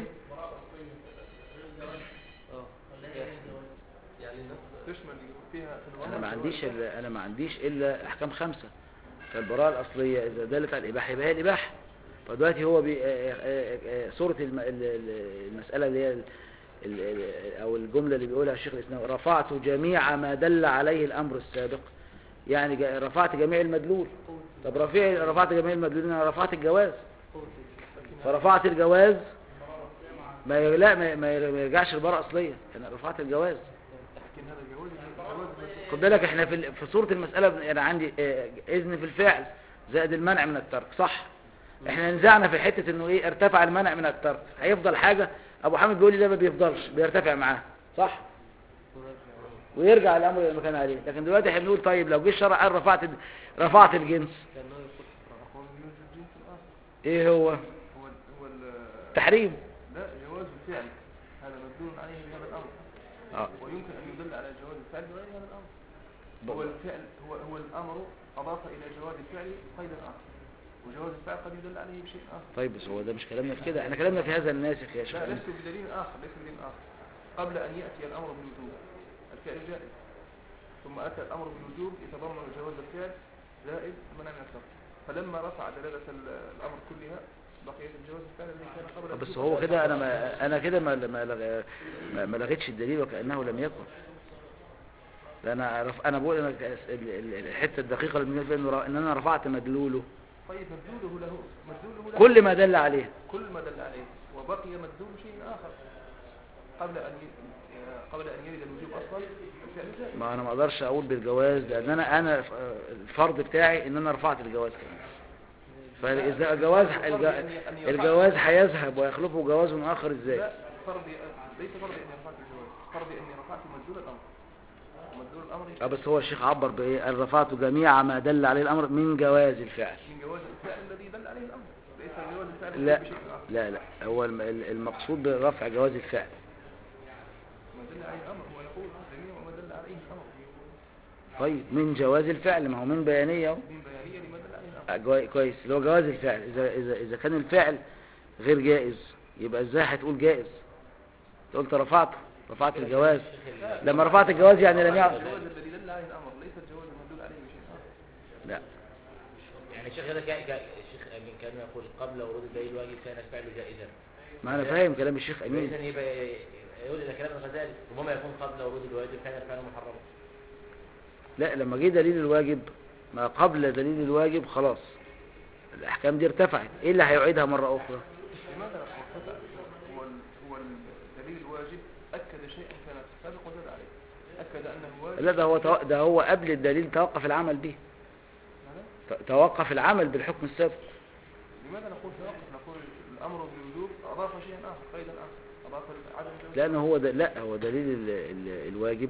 اه يعني الناس تشمل فيها في انا الوضع ما عنديش إلا انا ما عنديش الا احكام خمسه فالبراءه الاصليه اذا دلت على الاباحه يبقى هي الاباحه فدلوقتي هو بي... آه، آه، آه، صوره الم... ال- ال- المساله اللي هي ال... ال... ال- او الجمله اللي بيقولها الشيخ الاسلام رفعت جميع ما دل عليه الامر السابق يعني جا- رفعت جميع المدلول طب رفيع رفعت جميع المدلولين انا رفعت الجواز فرفعت الجواز ما ي- لا ما ما ي- ما يرجعش البراءه اصليه انا رفعت الجواز لكن هذا الجواز الجواز بس خد بالك احنا في ال- في صورة المسألة بن- انا عندي اه، اذن في الفعل زائد المنع من الترك صح احنا نزعنا في حتة انه ايه ارتفع المنع من الترك هيفضل حاجة ابو حامد بيقول لي ده ما بيفضلش بيرتفع معاه صح ويرجع الامر الى ما كان عليه لكن دلوقتي احنا بنقول طيب لو جه الشرع قال رفعت رفعت الجنس لانه يقول هو يوجد الجنس الآخر ايه هو هو ال- هو ال- تحريم لا جواز الفعل هذا مدلول عليه بهذا الأمر اه ويمكن أن يدل على جواز الفعل بغير هذا الأمر ب- هو الفعل هو هو الأمر أضاف إلى جواز الفعل قيدا آخر وجواز الفعل قد يدل عليه بشيء آخر طيب بس هو ده مش كلامنا في كده احنا كلامنا في هذا الناسخ يا شيخ لا ليس بدليل آخر ليس بدليل آخر قبل أن يأتي الأمر بالوجوب الفعل جائز ثم أتى الأمر بالوجوب يتضمن جواز الفعل زائد منع من الترك فلما رفع دلالة ال- الأمر كلها بقيت الجواز الفعل الذي كان قبل بس الوجوب. هو كده انا ما انا كده ما ما لغ- ما- ما لغيتش الدليل وكانه لم يكن ده انا رف... انا بقول انا ال- ال- الحته الدقيقه اللي بالنسبه انه ر- ان انا رفعت مدلوله طيب مدلوله له مدلوله له كل ما دل عليه كل ما دل عليه وبقي مدلول شيء آخر قبل أن ي- قبل أن يرد الوجوب أصلا الفعل جائز ما انا ما اقدرش اقول بالجواز لان انا انا ف- الفرض بتاعي ان انا رفعت الجواز كمان فاذا الجواز الج- الجواز هيذهب ويخلفه جواز اخر ازاي لا فرضي ليس فرضي أني رفعت الجواز فرضي أني رفعت مدلول الأمر ومدلول الأمر اه بس هو الشيخ عبر بايه قال رفعت جميع ما دل عليه الامر من جواز الفعل من جواز الفعل الذي دل عليه الأمر ليس جواز الفعل لا بشيء آخر لا لا هو الم- ال- المقصود برفع جواز الفعل ما دل عليه الأمر هو يقول جميع ما دل عليه الأمر طيب من جواز الفعل ما هو من بيانيه اهو من بيانية لما دل عليه الأمر آه، جوا- كويس اللي هو جواز الفعل اذا اذا اذا كان الفعل غير جائز يبقى ازاي هتقول جائز أنت قلت رفعته رفعت الجواز لما رفعت الجواز يعني لم يعد الجواز الذي دل عليه الأمر ليس الجواز المدل عليه بشيء آخر لا يعني الشيخ هذا كا- كا- الشيخ أمين كان يقول قبل ورود الدليل الواجب كان الفعل جائزا ما انا فاهم كلام الشيخ امين إذا يبقى يقول إذا كلام الغزالي ربما يكون قبل ورود الواجب كان الفعل محرما لا لما جه دليل الواجب ما قبل دليل الواجب خلاص الاحكام دي ارتفعت ايه اللي هيعيدها مره اخرى لماذا لا ارتفع هو ال- هو الدليل الواجب أكد شيئا كان سابق وزاد عليه أكد أنه واجب لا ده هو تو- ده هو قبل الدليل توقف العمل به ماذا؟ ت- توقف العمل بالحكم السابق لماذا نقول توقف نقول الأمر بالوجوب أضاف شيئا آخر قيدا آخر أضاف عدم الجواز لأنه هو ده لا هو دليل ال ال الواجب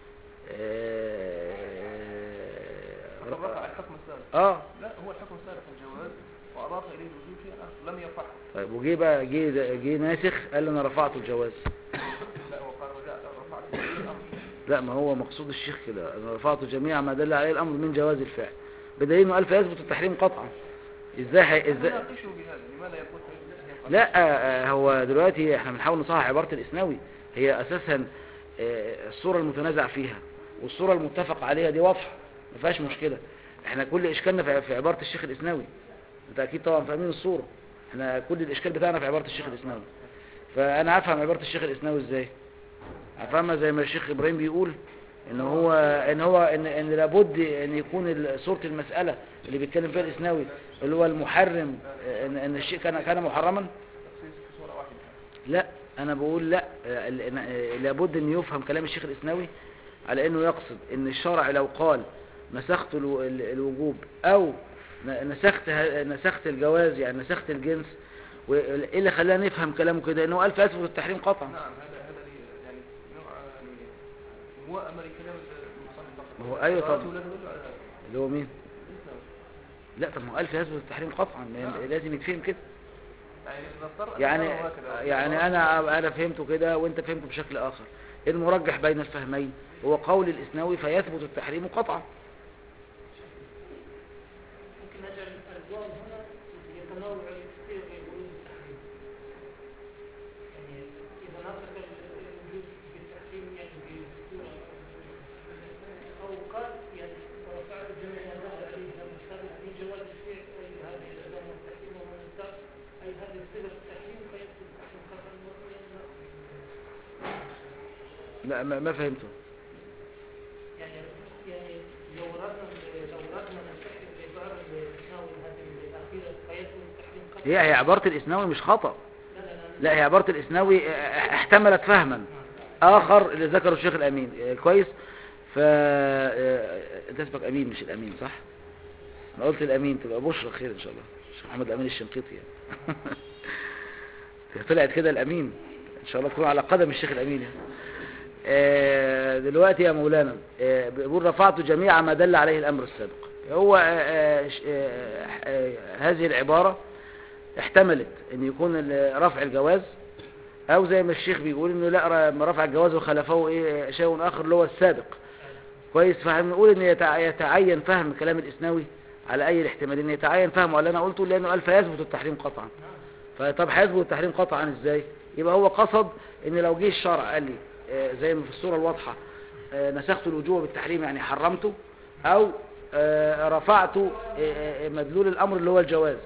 آه رفع الحكم السابق آه لا هو الحكم السابق الجواز وأضاف إليه الوجوب شيئا آخر لم يرفعه طيب وجي بقى جه جه ناسخ قال أنا رفعت الجواز لا هو قال لا رفعت الأمر لا ما هو مقصود الشيخ كده أنا رفعت جميع ما دل عليه الأمر من جواز الفعل بدليل إنه قال فيثبت التحريم قطعا إزاي حي... إزاي ناقشه بهذا لماذا يقول فيه لا آه، هو دلوقتي احنا بنحاول نصحح عبارة الإسناوي هي أساسا آه، الصورة المتنازع فيها والصورة المتفق عليها دي واضحة ما فيهاش مشكلة احنا كل إشكالنا في في عبارة الشيخ الإسناوي انت أكيد طبعا فاهمين الصورة احنا كل الإشكال بتاعنا في عبارة الشيخ الإسناوي فأنا أفهم عبارة الشيخ الإسناوي إزاي أفهمها زي ما الشيخ إبراهيم بيقول ان هو ان هو ان, إن لابد ان يكون ال- صورة المسألة اللي بيتكلم فيها الإسناوي اللي هو المحرم ان, إن الشيء كان كان محرما تخصيص في صورة واحدة لا انا بقول لا آه، ال- آه، لابد ان يفهم كلام الشيخ الاسناوي على انه يقصد ان الشرع لو قال نسخت الو- ال- الوجوب او ن- نسخت ه- نسخت الجواز يعني نسخت الجنس وايه اللي خلانا نفهم كلامه كده انه قال فاثبت التحريم قطعا نعم هذا هذا لي- يعني نوع يعني موائمة لكلام المصنف فقط هو أيوة طبعا. قراءته لا تدل على هذا اللي هو مين الإسلام. لا طب ما هو قال فاثبت التحريم قطعا ما- لازم يتفهم كده يعني نفترض أن يعني كلامه هكذا. يعني انا انا فهمته كده وانت فهمته بشكل اخر المرجح بين الفهمين هو قول الاسناوي فيثبت التحريم قطعا ممكن نجعل الألوان هنا يتناول الصيغ ويقولون التحريم يعني إذا نطق الوجود بالتحريم يعني بالصورة أو قال يعني رفعت جميع ما دل عليه لما كان من جواز الفعل أي هذه الألوان والتحريم ومن الدار أي هذه صيغة التحريم فيكتب التحريم خطأ لا ما ما فهمته يعني يعني لو ردنا لو ردنا نصحح العبارة اللي تناول هذه الأخيرة فيكتب التحريم خطأ هي هي عبارة الاسناوي مش خطأ لا لا لا لا هي عبارة الاسناوي اه، احتملت فهما اخر اللي ذكره الشيخ الامين اه، كويس ف اه، انت اسمك امين مش الامين صح انا قلت الامين تبقى بشرى خير ان شاء الله الشيخ محمد الامين الشنقيطي يعني طلعت كده الامين ان شاء الله تكون على قدم الشيخ الامين يعني. آه، دلوقتي يا مولانا آه، بيقول رفعت جميع ما دل عليه الامر السابق هو آه، آه، ش- آه، آه، هذه العبارة احتملت ان يكون ال- رفع الجواز او زي ما الشيخ بيقول انه لا ر- رفع الجواز وخلفه ايه شيء اخر اللي هو السابق كويس فهنقول ان يتع- يتعين فهم كلام الاسناوي على اي الاحتمالين يتعين فهمه على اللي انا قلته لانه قال فيثبت التحريم قطعا فطب هيثبت التحريم قطعا ازاي يبقى هو قصد ان لو جه الشرع قال لي آه، زي ما في الصورة الواضحة آه، نسخت الوجوب بالتحريم يعني حرمته او آه، رفعت آه، آه، مدلول الامر اللي هو الجواز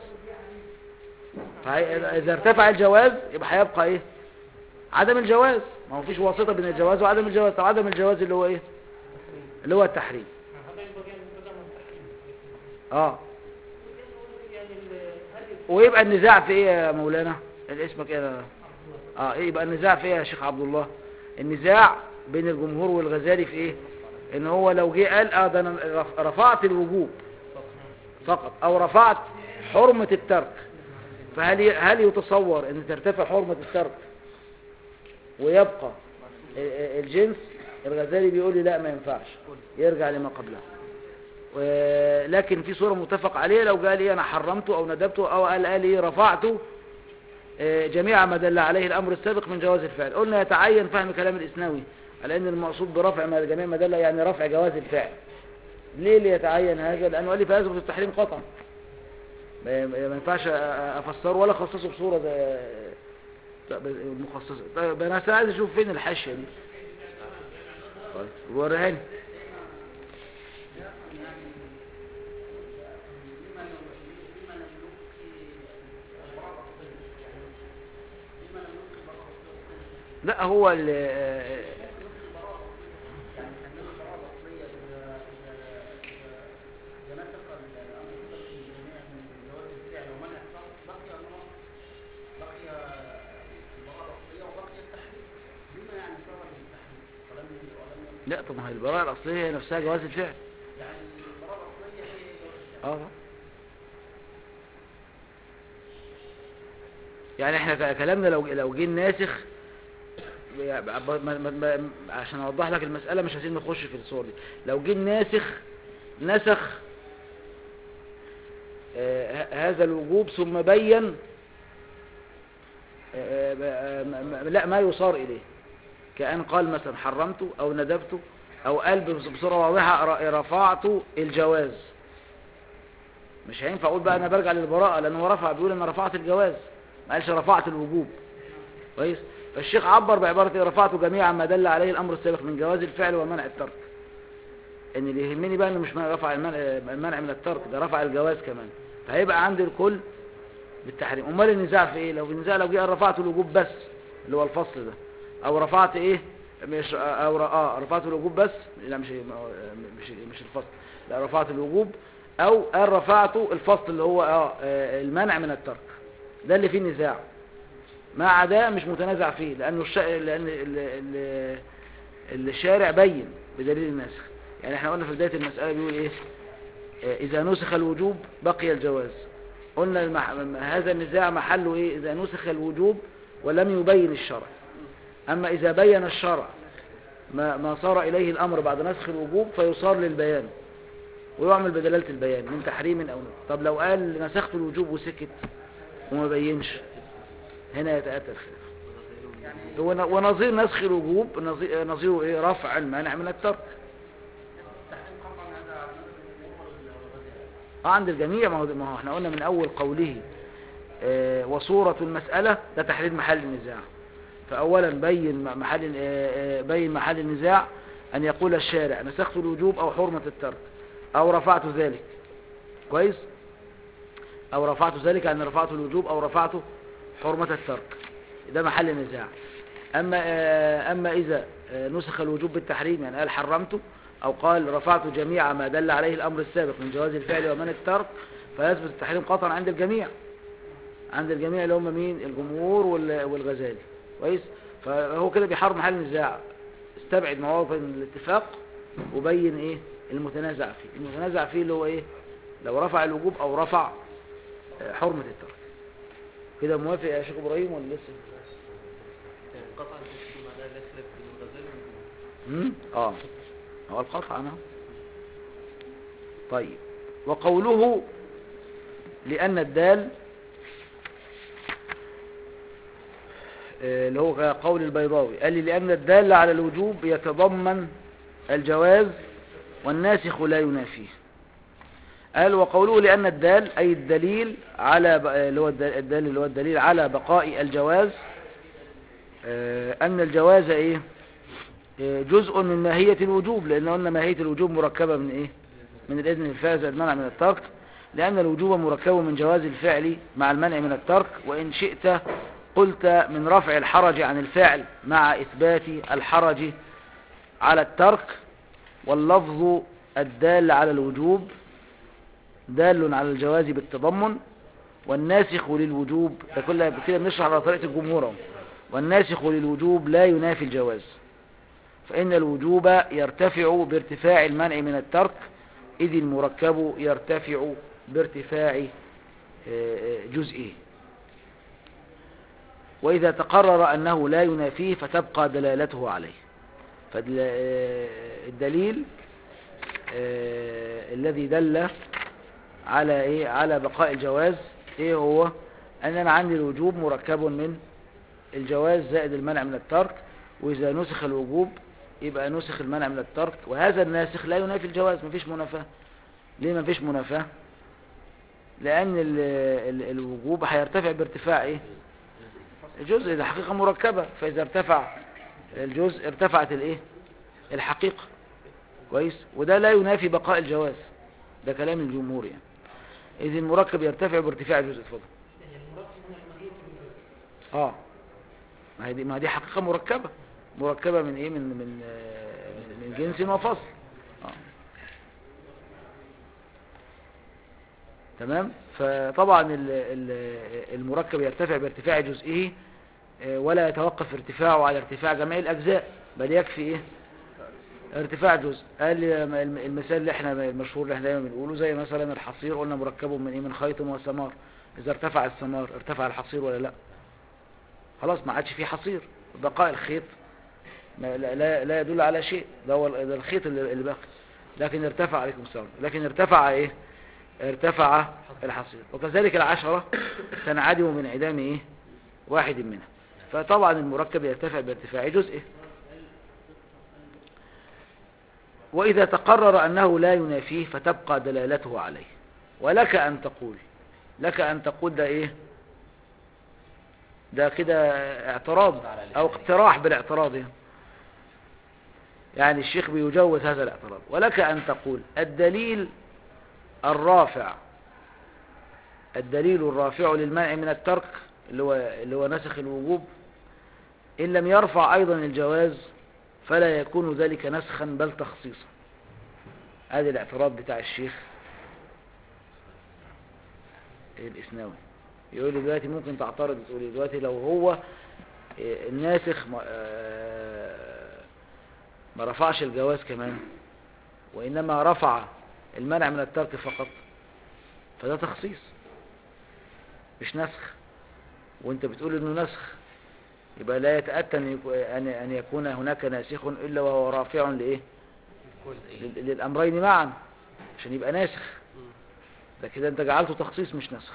فإذا ارتفع الجواز يبقى هيبقى ايه عدم الجواز ما هو فيش واسطة بين الجواز وعدم الجواز طب عدم الجواز اللي هو ايه اللي هو التحريم هذا ينبغي أن يتضمن التحريم اه يعني ال- هذه ويبقى النزاع في ايه يا مولانا اسمك ايه أنا- اه ايه يبقى النزاع في ايه يا شيخ عبد الله النزاع بين الجمهور والغزالي في ايه ان هو لو جه قال اه ده انا رف- رفعت الوجوب فقط او رفعت حرمة الترك فهل ي- هل يتصور ان ترتفع حرمة الترك ويبقى ال- ال- الجنس الغزالي بيقول لي لا ما ينفعش يرجع لما قبله و- لكن في صورة متفق عليه لو قال ايه انا حرمته او ندبته او قال قال ايه رفعته آه، جميع ما دل عليه الامر السابق من جواز الفعل قلنا يتعين فهم كلام الاسنوي على ان المقصود برفع ما جميع ما دل يعني رفع جواز الفعل ليه اللي يتعين هذا لانه قال لي فيثبت التحريم قطعا ما ما ينفعش أ- أ- افسره ولا اخصصه بصوره زي طب المخصصه طيب انا أصل عايز اشوف فين الحاشيه دي طيب وريهاني لا هو ال لا طب ما هي البراءة الأصلية هي نفسها جواز الفعل اه يعني احنا ك- كلامنا لو لو جه الناسخ ب- ب- ما- ما- ما- عشان اوضح لك المسألة مش عايزين نخش في الصور دي لو جه الناسخ نسخ آه، ه- هذا الوجوب ثم بين آه، آه، م- م- لا ما يصار إليه كأن قال مثلا حرمته أو ندبته أو قال بص- بصورة واضحة ر- رفعت الجواز مش هينفع أقول بقى أنا برجع للبراءة لأنه هو رفع بيقول أنا رفعت الجواز ما قالش رفعت الوجوب كويس فالشيخ عبر بعبارة إيه؟ رفعت جميعا ما دل عليه الأمر السابق من جواز الفعل ومنع الترك ان اللي يهمني بقى انه مش رفع المنع, المنع من الترك ده رفع الجواز كمان فهيبقى عند الكل بالتحريم امال النزاع في ايه لو النزاع لو جه رفعت الوجوب بس اللي هو الفصل ده او رفعت ايه مش او ر- اه رفعت الوجوب بس لا مش مش مش الفصل لا رفعت الوجوب او قال رفعت الفصل اللي هو اه آه، المنع من الترك ده اللي فيه نزاع ما عدا مش متنازع فيه لانه الش... لان ال... ال... الشارع بين بدليل النسخ يعني احنا قلنا في بداية المسألة بيقول ايه آه، اذا نسخ الوجوب بقي الجواز قلنا المح... هذا النزاع محله ايه اذا نسخ الوجوب ولم يبين الشرع اما اذا بين الشرع ما, ما صار اليه الامر بعد نسخ الوجوب فيصار للبيان ويعمل بدلالة البيان من تحريم او نهي طب لو قال نسخت الوجوب وسكت وما بينش هنا يتأتى الخلاف ون- ونظير نسخ الوجوب نظي- نظيره ايه رفع المانع من الترك اه عند الجميع ما هو ما هو احنا قلنا من اول قوله آه، وصورة المسألة ده تحديد محل النزاع فأولا بين م- محل آه، آه، بين محل النزاع أن يقول الشارع نسخت الوجوب أو حرمة الترك أو رفعت ذلك كويس أو رفعت ذلك أن رفعت الوجوب أو رفعت حرمة الترك ده محل النزاع أما آه، أما إذا آه، نسخ الوجوب بالتحريم يعني قال حرمته أو قال رفعت جميع ما دل عليه الأمر السابق من جواز الفعل ومن الترك فيثبت التحريم قطعا عند الجميع عند الجميع اللي هم مين الجمهور وال- والغزالي كويس فهو كده بيحرم محل النزاع استبعد مواطن الاتفاق وبين ايه المتنازع فيه المتنازع فيه اللي هو ايه لو رفع الوجوب او رفع آه، حرمة الترك كده موافق يا شيخ ابراهيم ولا لسه قطعا تشكي معناها لا خلاف بين الغزالي والجمهور مم؟ اه هو القطع انا طيب وقوله لأن الدال آه، اللي هو قول البيضاوي قال لي لأن الدال على الوجوب يتضمن الجواز والناسخ لا ينافيه قال وقوله لأن الدال أي الدليل على ب- آه، اللي هو الد- الدال اللي هو الدليل على بقاء الجواز آه، أن الجواز إيه آه، جزء من ماهية الوجوب لأن قلنا ماهية الوجوب مركبة من إيه من الإذن الفاز المنع من الترك لأن الوجوب مركب من جواز الفعل مع المنع من الترك وإن شئت قلت من رفع الحرج عن الفعل مع إثبات الحرج على الترك واللفظ الدال على الوجوب دال على الجواز بالتضمن والناسخ للوجوب ده كله كده بنشرح على طريقة الجمهور اهو. والناسخ للوجوب لا ينافي الجواز فإن الوجوب يرتفع بارتفاع المنع من الترك إذ المركب يرتفع بارتفاع آه، آه، جزئه وإذا تقرر أنه لا ينافيه فتبقى دلالته عليه فالدليل الذي دل على إيه على بقاء الجواز إيه هو أن أنا عندي الوجوب مركب من الجواز زائد المنع من الترك وإذا نسخ الوجوب يبقى نسخ المنع من الترك وهذا الناسخ لا ينافي الجواز مفيش منافاة ليه مفيش منافاة لأن ال ال الوجوب هيرتفع بارتفاع إيه الجزء ده حقيقة مركبة فإذا ارتفع الجزء ارتفعت الإيه الحقيقة كويس وده لا ينافي بقاء الجواز ده كلام الجمهور يعني إذ المركب يرتفع بارتفاع الجزء اتفضل يعني المركب هنا الماهية الوجود اه ما هي دي ما دي حقيقة مركبة مركبة من ايه من من آه، من جنس وفصل آه. تمام فطبعا ال- ال- المركب يرتفع بارتفاع جزئه آه، ولا يتوقف ارتفاعه على ارتفاع جميع الأجزاء بل يكفي ايه ارتفاع جزء قال لي الم- المثال اللي احنا المشهور اللي احنا دايما بنقوله زي مثلا الحصير قلنا مركب من ايه من خيط وثمار اذا ارتفع الثمار ارتفع الحصير ولا لا خلاص ما عادش فيه حصير بقاء الخيط ما لا, لا, لا يدل على شيء ده هو ال- ده الخيط اللي اللي باقي لكن ارتفع عليكم السلام لكن ارتفع ايه ارتفع الحصير وكذلك العشرة تنعدم من انعدام ايه واحد منها فطبعا المركب يرتفع بارتفاع جزئه وإذا تقرر أنه لا ينافيه فتبقى دلالته عليه ولك أن تقول لك أن تقول ده إيه ده كده اعتراض أو اقتراح بالاعتراض يعني. يعني الشيخ بيجوز هذا الاعتراض ولك أن تقول الدليل الرافع الدليل الرافع للمنع من الترك اللي هو, اللي هو نسخ الوجوب إن لم يرفع أيضا الجواز فلا يكون ذلك نسخا بل تخصيصا هذا الاعتراض بتاع الشيخ الإسناوي يقول لي دلوقتي ممكن تعترض تقول لي دلوقتي لو هو آه، الناسخ ما- آه، ما رفعش الجواز كمان وإنما رفع المنع من الترك فقط فده تخصيص مش نسخ وانت بتقول انه نسخ يبقى لا يتأتى أن يكو- أن أن يكون هناك ناسخ إلا وهو رافع لإيه الكل لل- للأمرين معا عشان يبقى ناسخ مم. ده كده انت جعلته تخصيص مش نسخ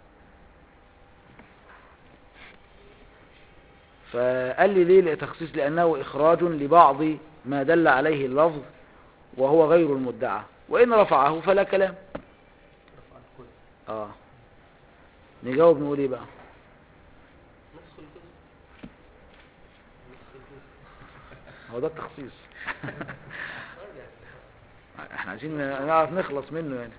فقال لي ليه تخصيص لأنه إخراج لبعض ما دل عليه اللفظ وهو غير المدعى وإن رفعه فلا كلام رفع الكل آه نجاوب نقول ايه بقى نسخ الجزء نسخ الجزء هو ده التخصيص راجع احنا عايزين نعرف نخلص منه يعني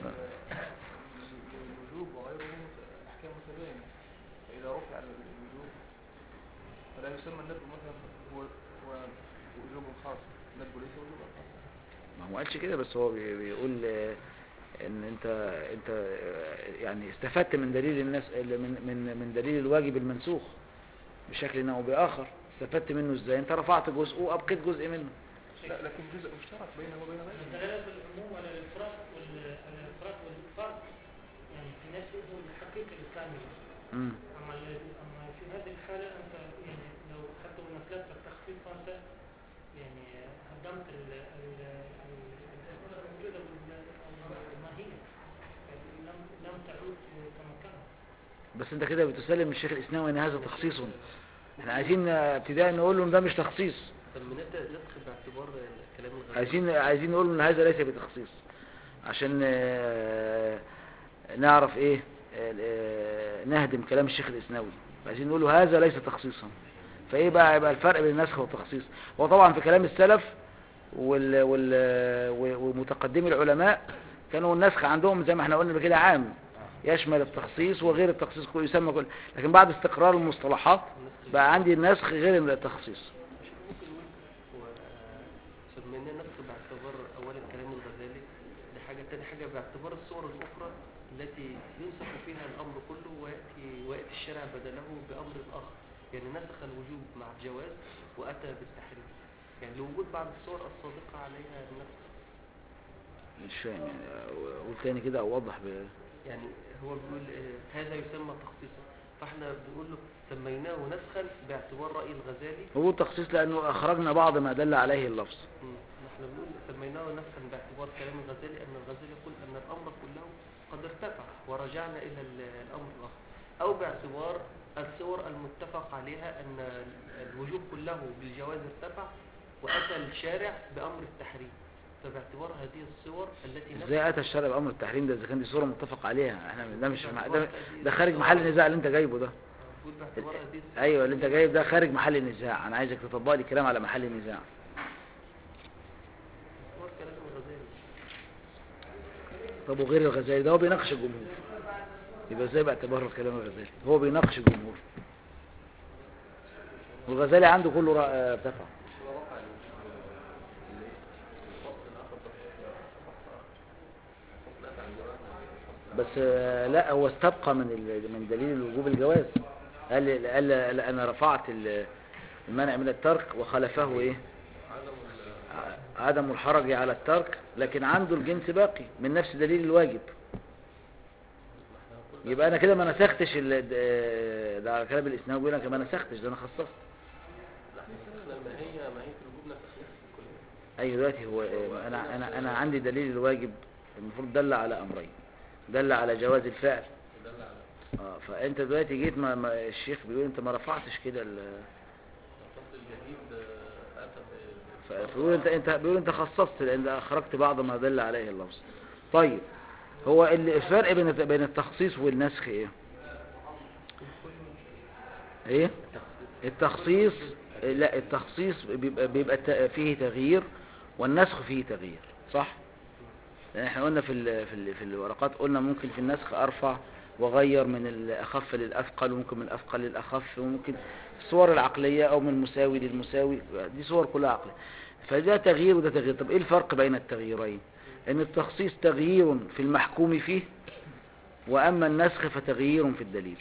الوجوب وغيره أحكام متباينة فإذا رفع الوجوب فلا يسمى الندب مثلا هو هو وجوب خاص الندب ليس وجوبا خاصا ما هو قالش كده بس هو بي- بيقول آه، ان انت انت آه، يعني استفدت من دليل الناس من من من دليل الواجب المنسوخ بشكل او باخر استفدت منه ازاي انت رفعت جزء وابقيت جزء منه لا لكن جزء مشترك بينه وبين غيره الدلالة بالعموم على الإفراد وال- على الإفراد والإفراد يعني في نفسه هو الحقيقة الكاملة امم أما ال- أما في هذه الحالة أنت يعني لو حتى لو مثلت التخفيف فأنت يعني هدمت ال ال الأسئلة الموجودة وال- والماهية يعني لم لم تعود كما كانت بس انت كده بتسلم الشيخ الاسلامي ان هذا تخصيص احنا عايزين آه، ابتداء نقول له ان ده مش تخصيص طب من نبدأ نسخ باعتبار الكلام الغريب عايزين عايزين نقول ان هذا ليس بتخصيص عشان آه، نعرف ايه آه، آه، نهدم كلام الشيخ الاسناوي عايزين نقول له هذا ليس تخصيصا فايه بقى يبقى الفرق بين النسخ والتخصيص هو طبعا في كلام السلف وال وال ومتقدمي العلماء كانوا النسخ عندهم زي ما احنا قلنا كده عام يشمل التخصيص وغير التخصيص كله يسمى كل لكن بعد استقرار المصطلحات بقى عندي النسخ غير التخصيص مش ممكن نقول و سمينا نسخ باعتبار أولا كلام الغزالي دي حاجة تاني حاجة باعتبار الصور الأخرى التي ينسخ فيها الأمر كله ويأتي, ويأتي الشرع بدله بأمر آخر يعني نسخ الوجوب مع الجواز وأتى بالتحريم يعني لوجود بعض الصور الصادقة عليها النسخ مش فاهم يعني قول تاني كده او وضح ب... يعني هو بيقول آه، هذا يسمى تخصيصا فاحنا بنقول له سميناه نسخا باعتبار رأي الغزالي هو تخصيص لانه اخرجنا بعض ما دل عليه اللفظ مم. احنا بنقول سميناه نسخا باعتبار كلام الغزالي ان الغزالي يقول ان الامر كله قد ارتفع ورجعنا الى ال- الامر الاخر او باعتبار الصور المتفق عليها ان الوجوب كله بالجواز ارتفع واتى الشارع بامر التحريم فباعتبار هذه الصور التي ازاي اتى الشرع بامر التحريم ده اذا كان دي صوره متفق عليها احنا ده مش مع- ده, ده خارج محل النزاع اللي انت جايبه ده بنقول باعتبار هذه الصور ايوه اللي انت جايب ده خارج محل النزاع انا عايزك تطبق لي كلام على محل النزاع صور كلام الغزالي طب وغير الغزالي ده هو بيناقش الجمهور يبقى ازاي باعتبار كلام الغزالي هو بيناقش الجمهور والغزالي عنده كله رأ- آه، ارتفع بس آه، لا هو استبقى من ال- من دليل الوجوب الجواز قال قال قال انا رفعت ال- المنع من الترك وخلفه ايه ع- عدم الحرج على الترك لكن عنده الجنس باقي من نفس دليل الواجب يبقى انا كده ما نسختش ال- د- ده على كلام الاسناد بيقول لك ما نسختش ده انا خصصت لا نسخنا الماهية ماهية الوجوب نسخ نسخ الكلية ايوه دلوقتي هو آه، انا انا انا عندي دليل الواجب المفروض دل على امرين دل على جواز الفعل ودل على اه فانت دلوقتي جيت ما, ما الشيخ بيقول انت ما رفعتش كده ال- الفصل الجديد آه، أتى ب- ف- فبيقول انت انت بيقول انت خصصت لان اخرجت بعض ما دل عليه اللفظ طيب هو ال- الفرق بين الت- بين التخصيص والنسخ ايه ايه التخصيص لا التخصيص بيبقى, بيبقى الت- فيه تغيير والنسخ فيه تغيير صح لان احنا قلنا في ال في ال في الورقات قلنا ممكن في النسخ ارفع واغير من الاخف للاثقل وممكن من الاثقل للاخف وممكن الصور العقليه او من المساوي للمساوي دي صور كلها عقليه فده تغيير وده تغيير طب ايه الفرق بين التغييرين ان التخصيص تغيير في المحكوم فيه واما النسخ فتغيير في الدليل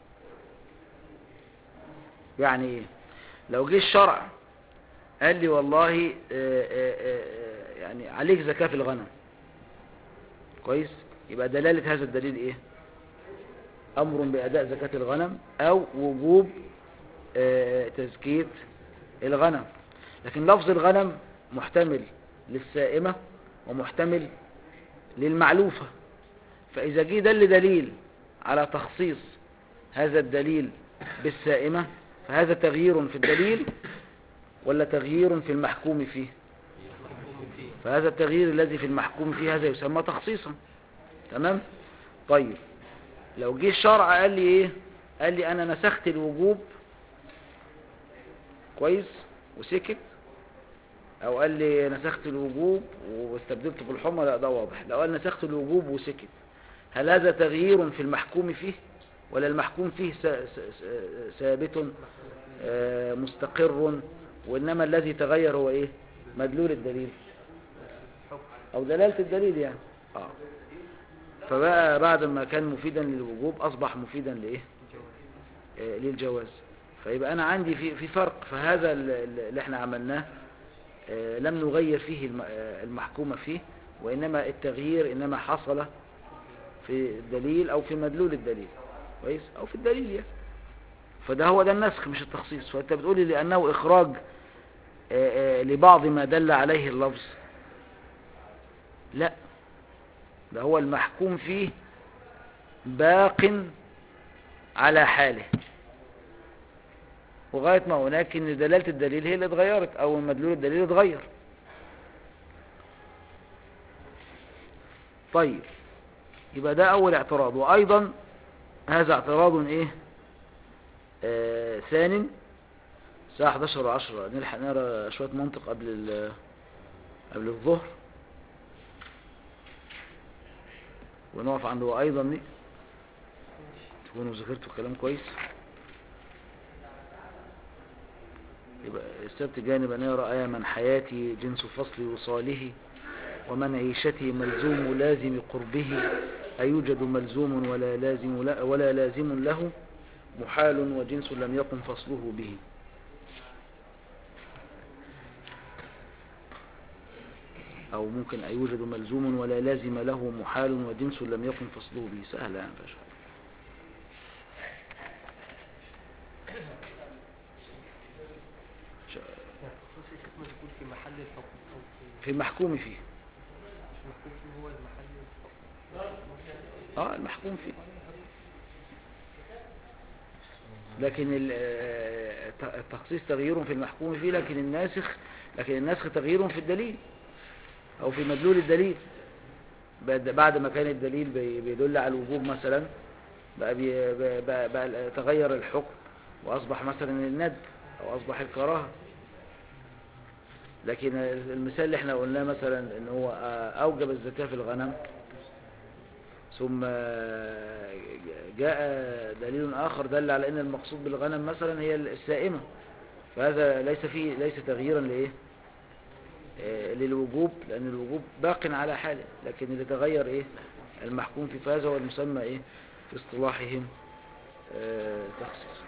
يعني ايه لو جه الشرع قال لي والله آه، آه، آه، يعني عليك زكاة في الغنم كويس يبقى دلالة هذا الدليل ايه امر باداء زكاة الغنم او وجوب آه، تزكية الغنم لكن لفظ الغنم محتمل للسائمة ومحتمل للمعلوفة فإذا جه دل دليل على تخصيص هذا الدليل بالسائمة فهذا تغيير في الدليل ولا تغيير في المحكوم فيه فهذا التغيير الذي في المحكوم فيه هذا يسمى تخصيصا تمام طيب لو جه الشرع قال لي ايه قال لي انا نسخت الوجوب كويس وسكت او قال لي نسخت الوجوب واستبدلته بالحمى لا ده واضح لو قال نسخت الوجوب وسكت هل هذا تغيير في المحكوم فيه ولا المحكوم فيه س- س- س- ثابت آه، مستقر وانما الذي تغير هو ايه مدلول الدليل او دلالة الدليل يعني اه فبقى بعد ما كان مفيدا للوجوب اصبح مفيدا لايه آه، للجواز فيبقى انا عندي في في فرق فهذا ال- ال- اللي احنا عملناه آه، لم نغير فيه الم- آه، المحكوم فيه وانما التغيير انما حصل في الدليل او في مدلول الدليل كويس او في الدليل يعني فده هو ده النسخ مش التخصيص فانت بتقولي لانه اخراج آه، آه، لبعض ما دل عليه اللفظ لا ده هو المحكوم فيه باق على حاله وغاية ما هناك ان دلالة الدليل هي اللي اتغيرت او مدلول الدليل اتغير طيب يبقى ده اول اعتراض وايضا هذا اعتراض ايه آه ثان الساعة 11 وعشرة نلحق نقرا شوية منطق قبل ال- قبل الظهر ونقف عنده ايضا دي تكونوا ذاكرتوا الكلام كويس يبقى السبت جانب أن يرى آية من حياتي جنس فصل وصاله ومن عيشته ملزوم لازم قربه أيوجد ملزوم ولا لازم لا ولا لازم له محال وجنس لم يقم فصله به أو ممكن أن يوجد ملزوم ولا لازم له محال وجنس لم يقم فصله به سهلة يعني فشل يعني خصوص الشيخ مذكور في محل الحكم أو في في المحكوم فيه مش محكوم فيه هو المحل اه المحكوم فيه لكن ال- آه، الت- التخصيص تغيير في المحكوم فيه لكن الناسخ لكن النسخ تغيير في الدليل او في مدلول الدليل بعد بعد ما كان الدليل بي- بيدل على الوجوب مثلا بقى, بي بقى, بقى, بقى تغير الحكم واصبح مثلا الندب او اصبح الكراهه لكن المثال اللي احنا قلناه مثلا ان هو آه، اوجب الزكاه في الغنم ثم جاء دليل آخر دل على أن المقصود بالغنم مثلا هي السائمة فهذا ليس فيه ليس تغييرا لإيه آه، للوجوب لأن الوجوب باق على حاله لكن اللي تغير إيه المحكوم في فهذا هو المسمى إيه في اصطلاحهم آه، تخصيص